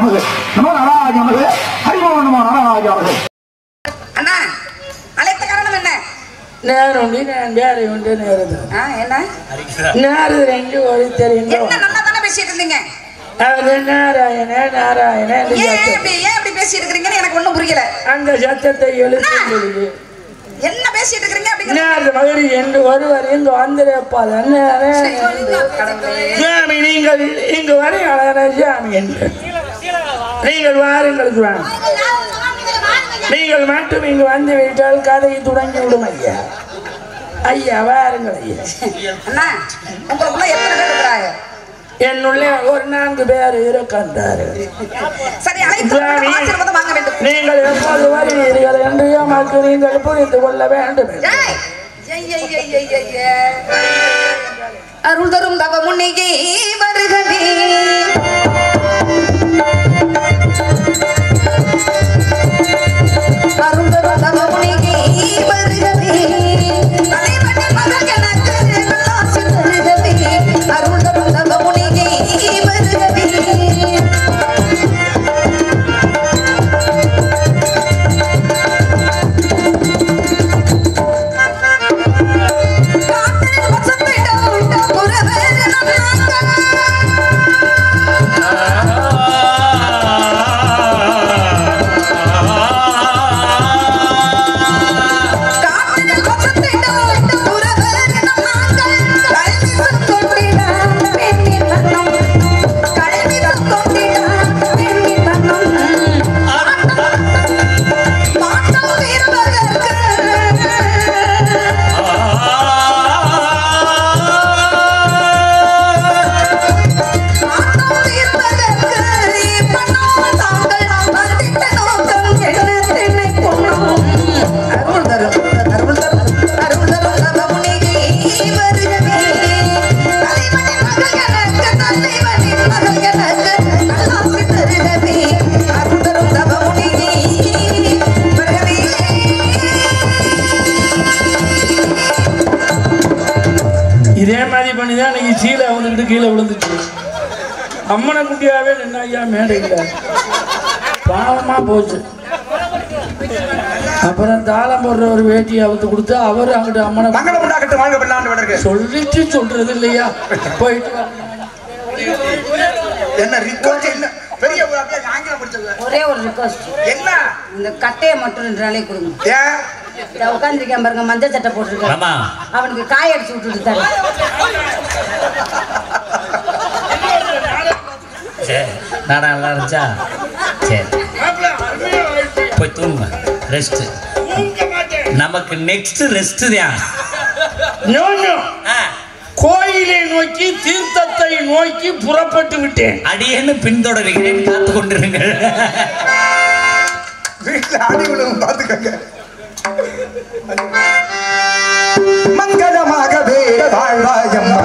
நமது நமோ நாராஜ நமது ஹரிமோ நமோ நாராஜ நமது அண்ணா அழைத்த காரணம் என்ன நேரம் உண்டு நான் வேற உண்டு நேரம் ஆ, என்ன நேரம் ரெண்டு ஒரு தெரியுங்க என்ன நல்லா தானே பேசிட்டு இருந்தீங்க அது நாராயண நாராயண என்று ஏன் சத்தம். இப்படி ஏன் இப்படி பேசிட்டு இருக்கீங்கன்னு எனக்கு ஒண்ணும் புரியல அந்த சத்தத்தை எழுத்து சொல்லுது என்ன பேசிட்டு இருக்கீங்க அப்படிங்கிற நேர மகரி என்று ஒருவர் இங்கு வந்திருப்பார் கடவுளே. சுவாமி நீங்கள் இங்கு வரை அழகான சுவாமி என்று நீங்கள் வாருங்கள் சுவாமி நீங்கள் மட்டும் இங்கு வந்து விட்டால் கதையை தொடங்கி விடும் ஐயா ஐயா வாருங்கள் ஐயா அண்ணா உங்களுக்குள்ள எத்தனை பேர் இருக்கிறாங்க என்னுள்ளே ஒரு நான்கு பேர் இருக்கின்றார்கள் சரி அழைத்து ஆசீர்வாதம் வாங்க வேண்டும் நீங்கள் எப்போது வருவீர்கள் என்று எமக்கு நீங்கள் புரிந்து கொள்ள வேண்டும் ஏய், ஏய், ஏய், ஏய், ஏய், ஏய், ஏய். அருள் தரும் தவ முன்னிகை வருகவே அருள் தரும் தவ முன்னிகை வருகவே தலைவனி மகள் எனக்கு நல்லாசி தருகவே அருள் தரும் தவ முன்னிகை வருகவே காற்றில் வசத்திடம் உறவே நன்னாங்க காற்றில் வசத்திடம் உறவே நன்னாங்க கல்வி சொந்தொண்டிடான் பெண்ணின் மன்னம் கல்வி சொந்தொண்டிடான் பெண்ணின் மன்னம் பாட்டம் வீரர்களுக்கு பாட்டம் வீரர்களுக்கு இப்பனோம் தாங்கள் வந்திட்ட நோக்கம் என்ன தென்னை பொன்னும் அருள் தரும் அருள் தரும் அருள் தரும் தவமுனிகை வருகவே தலைவனின் மகள் எனக்கு தலைவனின் மகள் எனக்கு நல்லாசி தருகவே அருள் தரும் தவமுனிகை வருகவே இதே மாதிரி பண்ணி தான் இன்னைக்கு சீலை வந்துக்கிட்டு கீழே விழுந்துச்சு அம்மனை குட்டியாவே நின்ன ஐயா மேடையில் பாவமா போச்சு அப்புறம் தாளம் போடுற ஒரு வேட்டியை அவுத்து கொடுத்து அவர் அங்கிட்டு அம்மனை மங்களம் உண்டாகட்டும் வாழ்க வெள்ளாண்டு வளர்க சொல்லிட்டு சொல்றது இல்லையா போயிட்டு வா. என்ன ரிக்வஸ்ட் என்ன பெரிய ஒரு அப்படியே ஆங்கிலம் படிச்சது ஒரே ஒரு ரிக்வஸ்ட் என்ன இந்த கட்டையை மட்டும் ரெண்டு நாளைக்கு கொடுங்க ஏன் உட்காந்துருக்கேன் பாருங்க மஞ்சள் சட்டை போட்டிருக்கேன் ஆமா அவனுக்கு காய அடிச்சு விட்டுட்டு தரேன் சரி நாடா நல்லா இருந்துச்சா சரி போய் தூங்க ரெஸ்ட் நமக்கு நெக்ஸ்ட் ரெஸ்ட் தான் நோ, நோ. ஆ, கோயிலை நோக்கி தீர்த்தத்தை நோக்கி புறப்பட்டு விட்டேன் அடியேன்னு பின்தொடர்கிறேன் காத்து கொண்டிருங்கள் வீட்டுல ஆடி விழுவும் பாத்துக்கங்க மங்களமாகவே வாழ்வாயம்மா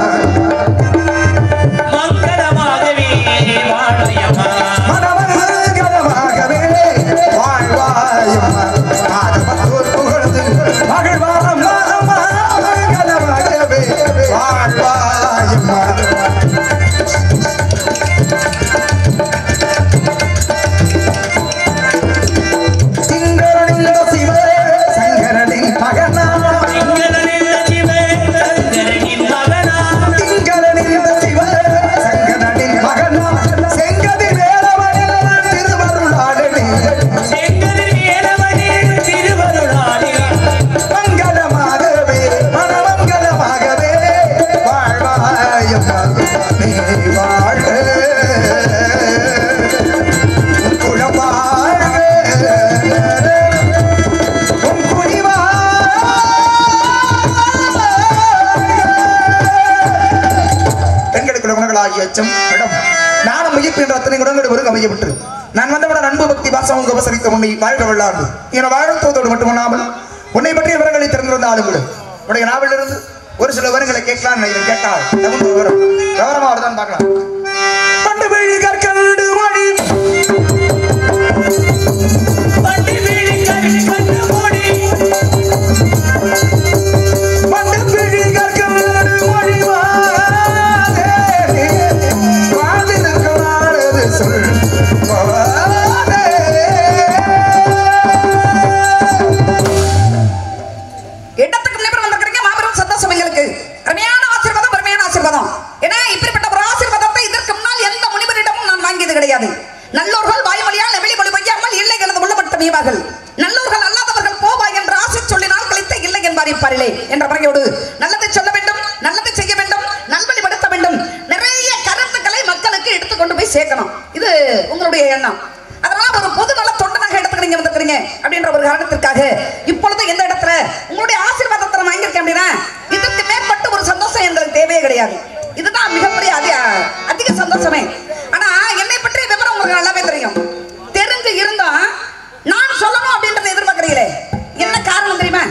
மங்களமாகவே வாழையம்மா மனமங்கலமாகவே வாழ்வாயம்மா மாதவத்தோர் புகழ்ந்து மகிழ்வாரம்மா மங்களமாகவே வாழ்வாயம்மா திங்களனில் சிவ சங்கரனின் மகனா திங்களில் சிவ சங்கரனின் மகனா திங்களனில் சிவ சங்கரனின் மகனா செங்கதி வேலவனில் திருவருளாளனே செங்கதிர் வேலவனின் திருவருளாளி மங்களமாகவே மனமங்கலமாகவே வாழ்வாயம்மா நீ வாழ்க உன் குலம் வாழ்க உன் குடி பெண்களுக்கு குணங்களாகிய அச்சம் இடம் நானும் முயற்சி என்ற அத்தனை குணங்கள் ஒருங்க அமையப்பட்டு நான் வந்தவுடன் அன்பு பக்தி பாசம் உங்க உபசரித்த உன்னை வாழ்க வெள்ளாண்டு என வாழ்த்தோதோடு மட்டுமல்லாமல் உன்னை பற்றிய விவரங்களை திறந்திருந்த ஆளுங்களும் உடைய நாவலிருந்து ஒரு சில விவரங்களை கேட்கலாம் இதை கேட்டால் தகுந்த விவரம் விவரமா தான் பார்க்கலாம் பண்டு விழி கற்கண்டு மணி பட்டி வீழி கண் கண்டு மூடி பண்டு விழி கற்கண்டு மணி வாதே. வாழ்ந்திருக்கும் நாளது சொல் போதே. இடத்துக்கு முன்னே வந்திருக்கிறீங்க மாபெரும் சந்தோஷம் எங்களுக்கு அருமையான ஆசீர்வாதம் அருமையான ஆசீர்வாதம் ஏன்னா இப்படிப்பட்ட ஒரு ஆசீர்வாதத்தை இதற்கு முன்னால் எந்த முனிவரிடமும் நான் வாங்கியது கிடையாது நல்லோர்கள் வாய்மொழியால் நெவிலி மொழி வையாமல் இல்லை எனது உள்ளப்பட்ட மீவார்கள் நல்லோர்கள் அல்லாதவர்கள் போவா என்ற ஆசை சொல்லினால் கழித்த இல்லை என்பார் இப்பாரிலே என்ற முறையோடு நல்லதை சொல்ல வேண்டும் நல்லதை செய்ய வேண்டும் நல்வழிப்படுத்த வேண்டும் நிறைய கருத்துக்களை மக்களுக்கு எடுத்து கொண்டு போய் சேர்க்கணும் இது உங்களுடைய எண்ணம் அதனால ஒரு பொது நல தொண்டனாக இடத்துக்கு நீங்க வந்திருக்கிறீங்க அப்படின்ற ஒரு காரணத்திற்காக இப்பொழுது எந்த இடத்துல உங்களுடைய ஆசீர்வாதத்தை நான் வாங்கியிருக்கேன் அப்படின்னா இதற்கு மேற்பட்டு ஒரு சந்தோஷம் எங்களுக்கு தேவையே கிடையாது இதுதான் மிகப்பெரிய அதிக அதிக சந்தோஷமே ஆனா என்னை பற்றி விவரம் உங்களுக்கு நல்லாவே தெரியும் தெரிஞ்சு இருந்தும் நான் சொல்லணும் அப்படின்றத எதிர்பார்க்கறீங்களே என்ன காரணம் தெரியுமா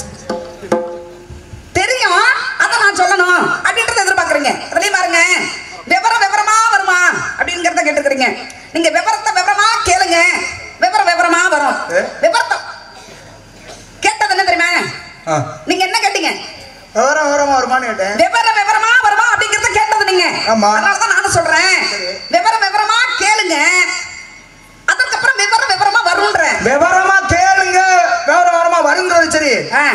தெரியும் அதை நான் சொல்லணும் அப்படின்றத எதிர்பார்க்கறீங்க அதுலயும் பாருங்க விவரம் விவரமா வருமா அப்படிங்கறத கேட்டுக்கிறீங்க நீங்க விவரத்தை விவரமா கேளுங்க விவரம் விவரமா வரும் ஏ? விவரத்தை கேட்டது என்ன தெரியுமா ஆ. நீங்க என்ன கேட்டீங்க விவரம் விவரமா வருமான்னு கேட்டேன் விவர விவரமா வருமா அப்படிங்கறத கேட்டது நீங்க ஆமா. அதனாலதான் நானும் சொல்றேன் விவர விவரமா கேளுங்க அதுக்கப்புறம் விவர விவரமா வரும்ன்றேன் விவரமா கேளுங்க விவரம் விவரமா வருங்கிறது சரி ஆ,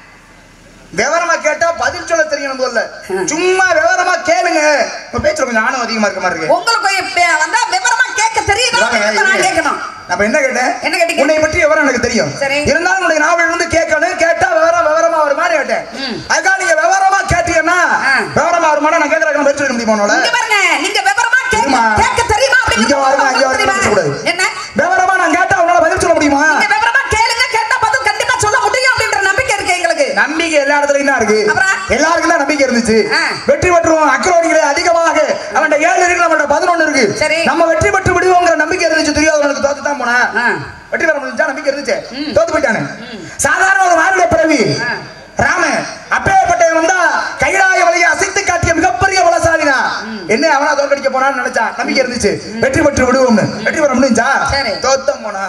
விவரமா கேட்டா பதில் சொல்ல தெரியணும் முதல்ல ம். சும்மா விவரமா கேளுங்க உங்க பேச்சுல கொஞ்சம் ஆணவம் அதிகமா இருக்க மாதிரி இருக்கு உங்களுக்கு இப்ப வந்தா விவரமா கேட்க தெரியுதா வாங்க, அப்படின்றத நான் இருங்க. கேட்கணும் அப்ப என்ன கேட்டேன் என்ன கேட்டீங்க? உன்னை பற்றி விவரம் எனக்கு தெரியும் சரி. இருந்தாலும் உன்னுடைய நாவல் வந்து கேட்கணும் கேட்டா விவரம் விவரமா வருமான்னு கேட்டேன் ம். அதுக்காக நீங்க விவரமா கேட்டீங்கன்னா ஆ. விவரமா வருமானா நான் கேட்கறதுக்கு பதில் சொல்ல முடியுமா உன்னால இங்க பாருங்க நீங்க விவரமா கேட்க இருமா. கேட்க தெரியுமா இங்க வாருங்க, இங்க அப்படிங்கறது வாருங்க, தெரியுமா? பேசக்கூடாது. என்ன விவரமா நான் கேட்டா உன்னால பதில் சொல்ல முடியுமா நீங்க விவரமா கேளுங்க கேட்டா பதில் கண்டிப்பா சொல்ல முடியும் அப்படின்ற நம்பிக்கை இருக்கு எங்களுக்கு நம்பிக்கை எல்லா இடத்துலயும் தான் இருக்கு அப்புறம்? எல்லாருக்கும் தான் நம்பிக்கை இருந்துச்சு ஆ. வெற்றி பெற்றுவோம் அக்ரோனிகளே அதிகமாக அவன்கிட்ட ஏழு இருக்கு நம்மள்ட்ட பதினொன்னு இருக்கு சரி. நம்ம வெற்றி பெற்று விடுவோங்கிற நம்பிக்கை இருந்துச்சு தெரியாதவனுக்கு தோத்து தான் போனேன் ஆ. வெற்றி பெற முடிஞ்சா நம்பிக்கை இருந்துச்சு தோத்து போயிட்டானு சாதாரண ஒரு மாநில பிறவி ஆ. ராம அப்பேற்பட்டவன் வந்தா கைலாய வழியை அசைத்து காட்டிய மிகப்பெரிய பலசாலினா என்ன அவனா தோற்கடிக்க போனான்னு நினைச்சான் நம்பிக்கை இருந்துச்சு வெற்றி பெற்று விடுவோம்னு வெற்றி பெற முடிஞ்சா சரி. தோத்தம் போனா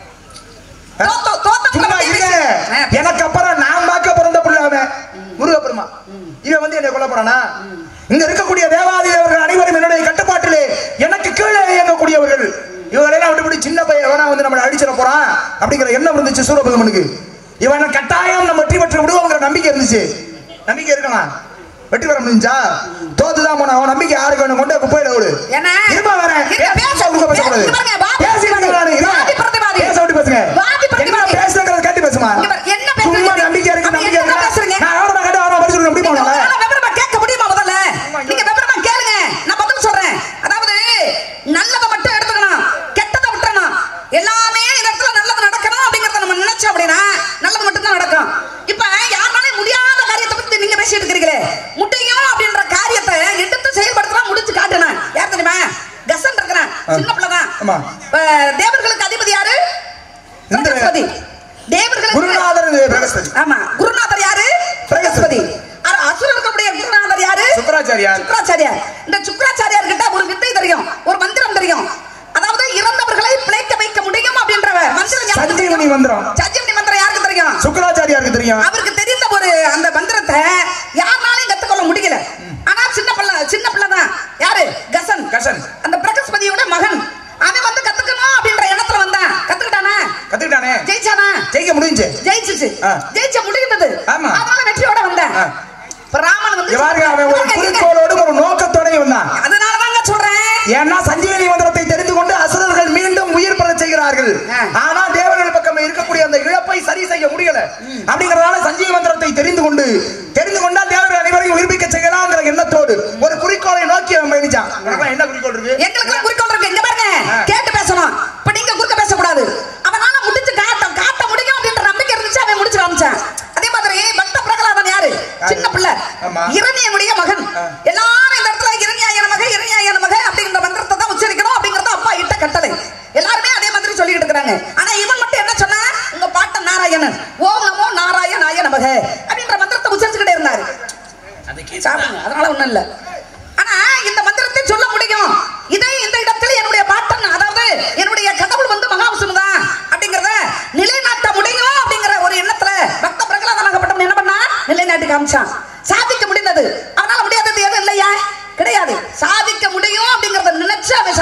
தோத்தோ தோத்த சும்மா இருங்க எனக்கு அப்புறம் நான் பார்க்க பிறந்த புள்ள அவன் முருகப்பெருமா இவன் வந்து என்னை கொல்ல போறானா இங்க இருக்கக்கூடிய தேவாதி தேவர்கள் அனைவரும் என்னுடைய கட்டுப்பாட்டிலே எனக்கு கீழே இயங்கக்கூடியவர்கள் இவங்களெல்லாம் விட்டுவிட்டு சின்ன பையன் எவனா வந்து நம்மளை அடிச்சிட போறான் அப்படிங்கிற எண்ணம் இருந்துச்சு சூரபகமனுக்கு இவனை கட்டாயம் நம்ம வெற்றி பெற்று விடுவோங்கிற நம்பிக்கை இருந்துச்சு நம்பிக்கை இருக்கலாம் வெற்றி பெற முடிஞ்சா தோத்துதான் போனா அவன் நம்பிக்கை யாருக்கு வேணும் கொண்டு போய் குப்பையில விடு என்ன? இருமா வரேன் இருங்க, பேச- பேச விடுங்க, பேசக்கூடாது இங்க பாருங்க, வாதி பேசிட்டு பிரதிவாதி. இருங்க, வாதி பிரதிவாதி. பேச விட்டு பேசுங்க வாதி என்ன பிரதிவாதி. பேசுறங்கிறத கேட்டு பேசுமா இங்க பாரு, என்ன பேசுறீங்க? சும்மா நம்பிக்கை இருக்கு அப்ப நம்பிக்கை என்ன இருக்கு பேசுறீங்க? நான் எவ்வளவு கேட்டு அவரை பதில் சொல்ல முடியுமா நீங்க உன்னால? உங்களால விவரமா கேட்க முடியுமா முதல்ல நீங்க விவரமா கேளுங்க நான் பதில் சொல்றேன் அதாவது நல்லதை மட்டும் எடுத்துக்கணும் கெட்டதை விட்டுறணும் எல்லாமே இந்த இடத்துல நல்லது நடக்கணும் அப்படிங்கறத நம்ம நினைச்சோம் அப்படின்னா நல்லது மட்டும் தான் நடக்கும் இப்ப யாருனாலும் முடியாத காரியத்தை பத்தி நீங்க பேசிட்டு இருக்கிறீங்களே முடியும் அப்படின்ற காரியத்தை எடுத்து செயல்படுத்தலாம் முடிச்சு காட்டுனேன் யார் தெரியுமா கசன் இருக்கிறான் சின்ன பிள்ளைதான் ஆமா. இப்ப தேவர்களுக்கு அதிபதி யாரு இந்த- பிரகஸ்பதி தேவர்களுக்கு குருநாதர் இந்த பிரகஸ்பதி ஆமா குருநாதர் யாரு பிரகஸ்பதி அ- அசுரர்களுடைய குருநாதர் யாரு சுக்கராச்சாரியார் சுக்கராச்சாரியார் இந்த சுக்கராச்சாரியார் கிட்ட ஒரு வித்தை தெரியும் ஒரு மந்திரம் தெரியும் அதாவது இறந்தவர்களை பிழைக்க வைக்க முடியும் அப்படின்ற மந்திரம் யாருக்கு சஞ்சீவனி தெரியும்? மந்திரம். சஞ்சீவனி மந்திரம் யாருக்கு தெரியும் சுக்கராச்சாரியாருக்கு தெரியும் அவருக்கு தெரிந்த ஒரு அந்த மந்திரத்தை யாருனாலையும் கத்துக்கொள்ள முடியல ஆனா சின்ன பிள்ளை சின்ன பிள்ளை தான் யாரு கசன் கசன். அந்த பிரகஸ்பதியோட மகன் அவன் வந்து கத்துக்கணும் அப்படின்ற எண்ணத்துல வந்தான் கத்துக்கிட்டானா கத்துக்கிட்டானே ஜெயிச்சானா ஜெயிக்க முடிஞ்சு ஜெயிச்சுச்சு ஆ. ஜெயிச்ச முடிந்தது ஆமா. அதனால வெற்றியோட வந்தேன் ஆ. இப்ப ராமன் வந்து பாருங்க அவன் ஒரு இருங்க, இருங்க. குறிக்கோளோடு ஒரு நோக்கத்தோடயும் வந்தான் அதனாலதாங்க சொல்றேன் ஏன்னா சஞ்சீவனி மந்திரத்தை தெரிந்து கொண்டு அசுரர்கள் மீண்டும் உயிர் பெற செய்கிறார்கள் ஆ. ஆனா தேவர்கள் பக்கம் இருக்கக்கூடிய அந்த இழப்பை சரி செய்ய முடியல அப்படிங்கறதால சஞ்சீவ மந்திரத்தை தெரிந்து கொண்டு தெரிந்து கொண்டால் தேவர்கள் அனைவரையும் உயிர்ப்பிக்க செய்யலாம்ங்கிற எண்ணத்தோடு ஒரு குறிக்கோளை நோக்கி அவன் பயணிச்சான் உனக்கெல்லாம் என்ன குறிக்கோள் இருக்கு எங்களுக்கு குறிக்கோள் இருக்கு இங்க பாருங்க ஆ. கேட்டு பேசணும் இப்ப நீங்க குறுக்க பேசக்கூடாது அவனால முடிச்சு காட்ட காட்ட முடியும் அப்படின்ற நம்பிக்கை இருந்துச்சு அவன் முடிச்சு காமிச்சான் அதே மாதிரி பக்த பிரகலாதன் யாரு சின்ன பிள்ளை ஆமா. இரணியனுடைய மகன் ஆ. எல்லாரும் இந்த இடத்துல இரணியாய நமக இரணியாய நமக அப்படிங்கிற மந்திரத்தை தான் உச்சரிக்கணும் அப்படிங்கறது அப்பா இட்ட கட்டளை எல்லாருமே அதே மாதிரி சொல்லிட்டு இருக்காங்க ஆனா இவன் மட்டும் என்ன சொன்னா உங்க பாட்டன் நாராயணன் ஓம் நமோ நாராயணாய நமக அப்படின்ற மந்திரத்தை உச்சரிச்சுக்கிட்டே இருந்தாரு சாப்பிடுங்க அதனால ஒண்ணும் இல்ல ஆனா இந்த மந்திரத்தை சொல்ல முடியும் இதை இந்த இடத்துல என்னுடைய பாட்டன் அதாவது என்னுடைய கடவுள் வந்து மகாவிஷ்ணு தான் அப்படிங்கறத நிலைநாட்ட முடியும் அப்படிங்கிற ஒரு எண்ணத்துல பக்த பிரகலாதனாகப்பட்டவன் என்ன பண்ணா நிலைநாட்டி காமிச்சான் சாதிக்க முடிந்தது அவனால முடியாதது எதுவும் இல்லையா கிடையாது சாதிக்க முடியும் அப்படிங்கறத நினைச்சு அவன் சாதிச்சு காமிச்சான்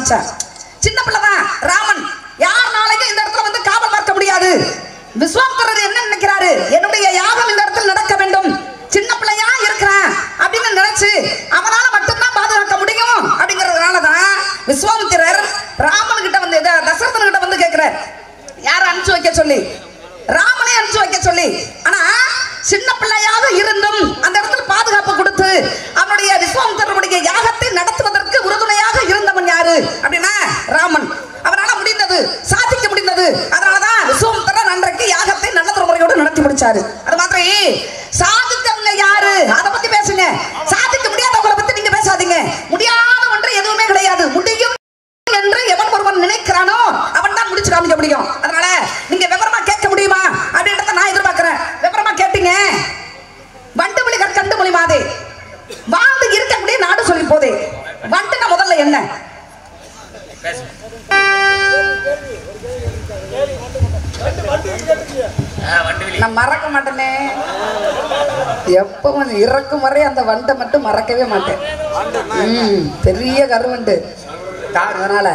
ஆரம்பிச்சார் சின்ன பிள்ளைதான் ராமன் யாருனாலையும் இந்த இடத்துல வந்து காவல் பார்க்க முடியாது விஸ்வாமித்திரர் என்ன நினைக்கிறாரு என்னுடைய யாகம் இந்த இடத்துல நடக்க வேண்டும் சின்ன பிள்ளையா இருக்கிறேன் அப்படின்னு நினைச்சு அவனால மட்டும்தான் பாதுகாக்க முடியும் அப்படிங்கறதுனாலதான் விஸ்வாமித்திரர் ராமன் கிட்ட வந்து இத- தசரதன் கிட்ட வந்து கேட்கிறார் யார அனுப்பிச்சு வைக்க சொல்லி ராமனை அனுப்பிச்சு வைக்க சொல்லி ஆனா சின்ன பிள்ளையாக இருந்தும் அந்த இடத்துல பாதுகாப்பு கொடுத்து அவனுடைய விஸ்வாமித்திரனுடைய யாகத்தை நடத்துவதற்கு உறுதுணையாக இருந்தவன் யாரு அப்படின்னா ராமன் அவனால முடிந்தது சாதிக்க முடிந்தது அதனாலதான் விஸ்வாமித்திரன் அன்றைக்கு யாகத்தை நல்ல முறையோடு நடத்தி முடிச்சாரு அது மாதிரி சாதித்தவங்க யாரு அதை பத்தி பேசுங்க சாதிக்க முடியாதவங்களை பத்தி நீங்க பேசாதீங்க முடியாத ஒன்று எதுவுமே கிடையாது முடியும் என்று எவன் ஒருவன் நினைக்கிறானோ அவன் தான் முடிச்சு காமிக்க முடியும் அதனால நீங்க விவரமா கேட்க முடியுமா அப்படின்றத நான் எதிர்பார்க்கிறேன் விவரமா கேட்டீங்க வண்டு மொழி கண்டு மொழி மாதே வாழ்ந்து இருக்கக்கூடிய நாடு சொல்லி போதே வண்டுனா முதல்ல என்ன நான் மறக்க மாட்டேனே எப்பவும் இறக்கும் வரை அந்த வண்டை மட்டும் மறக்கவே மாட்டேன் ம், பெரிய கருவண்டு அதனால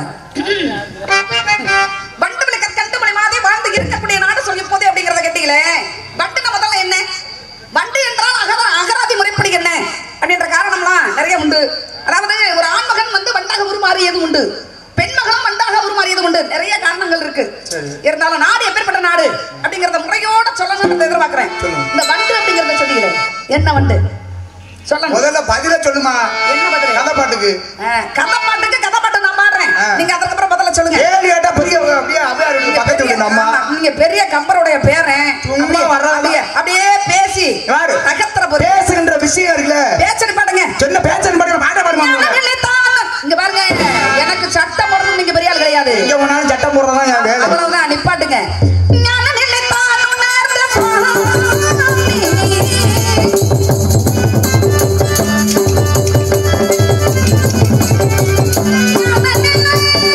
வண்டு விளக்க கண்டு மணி மாதிரி வாழ்ந்து இருக்கக்கூடிய நாடு சொல்லி போதே அப்படிங்கறத கேட்டீங்களே வண்டுன முதல்ல என்ன வண்டு என்றால் அகர அகராதி முறைப்படி என்ன அப்படின்ற காரணம்லாம் நிறைய உண்டு அதாவது ஒரு ஆண்மகன் வந்து வண்டாக உருமாறியது உண்டு பெண்மகளும் வண்டாக உருமாறியது உண்டு நிறைய காரணங்கள் இருக்கு இருந்தாலும் நாடு எப்பேற்பட்ட நாடு அப்படிங்கறத முறையோட சொல்லணும்னு எதிர்பார்க்கிறேன் இந்த வண்டு அப்படிங்கறத சொன்னீங்களே என்ன வண்டு சொல்லுங்க முதல்ல பதில சொல்லுமா என்ன பதில் கதை பாட்டுக்கு ஆ, கதை பாட்டுக்கு கதை பாட்டு நான் பாடுறேன் ஆ. நீங்க அதுக்கப்புறம் பதில சொல்லுங்க ஏழு கேட்டா பெரிய அப்படியே அப்படியே இருக்கு பக்கத்து வீட்டு அம்மா ஆமா, நீங்க பெரிய கம்பருடைய பேரன் சும்மா அப்படியே- வர்றதா? அப்படியே அப்படியே பேசி யாரு? நகர்த்துற போது பேசுகின்ற விஷயம் இருக்குல்ல பேச்சடி பாடுங்க சொன்ன பேச்சன் பாட்டு பாட்ட பாடுமா இங்க பாருங்க எனக்கு சட்டம் போடுறது நீங்க பெரிய ஆள் கிடையாது எங்க போனாலும் சட்டம் போடுறதான் என் வேலை அவ்வளவுதான் நிப்பாட்டுங்க ஞான நிலைத்தான் உணர்ந்த சுவாமி. ஞான நிலை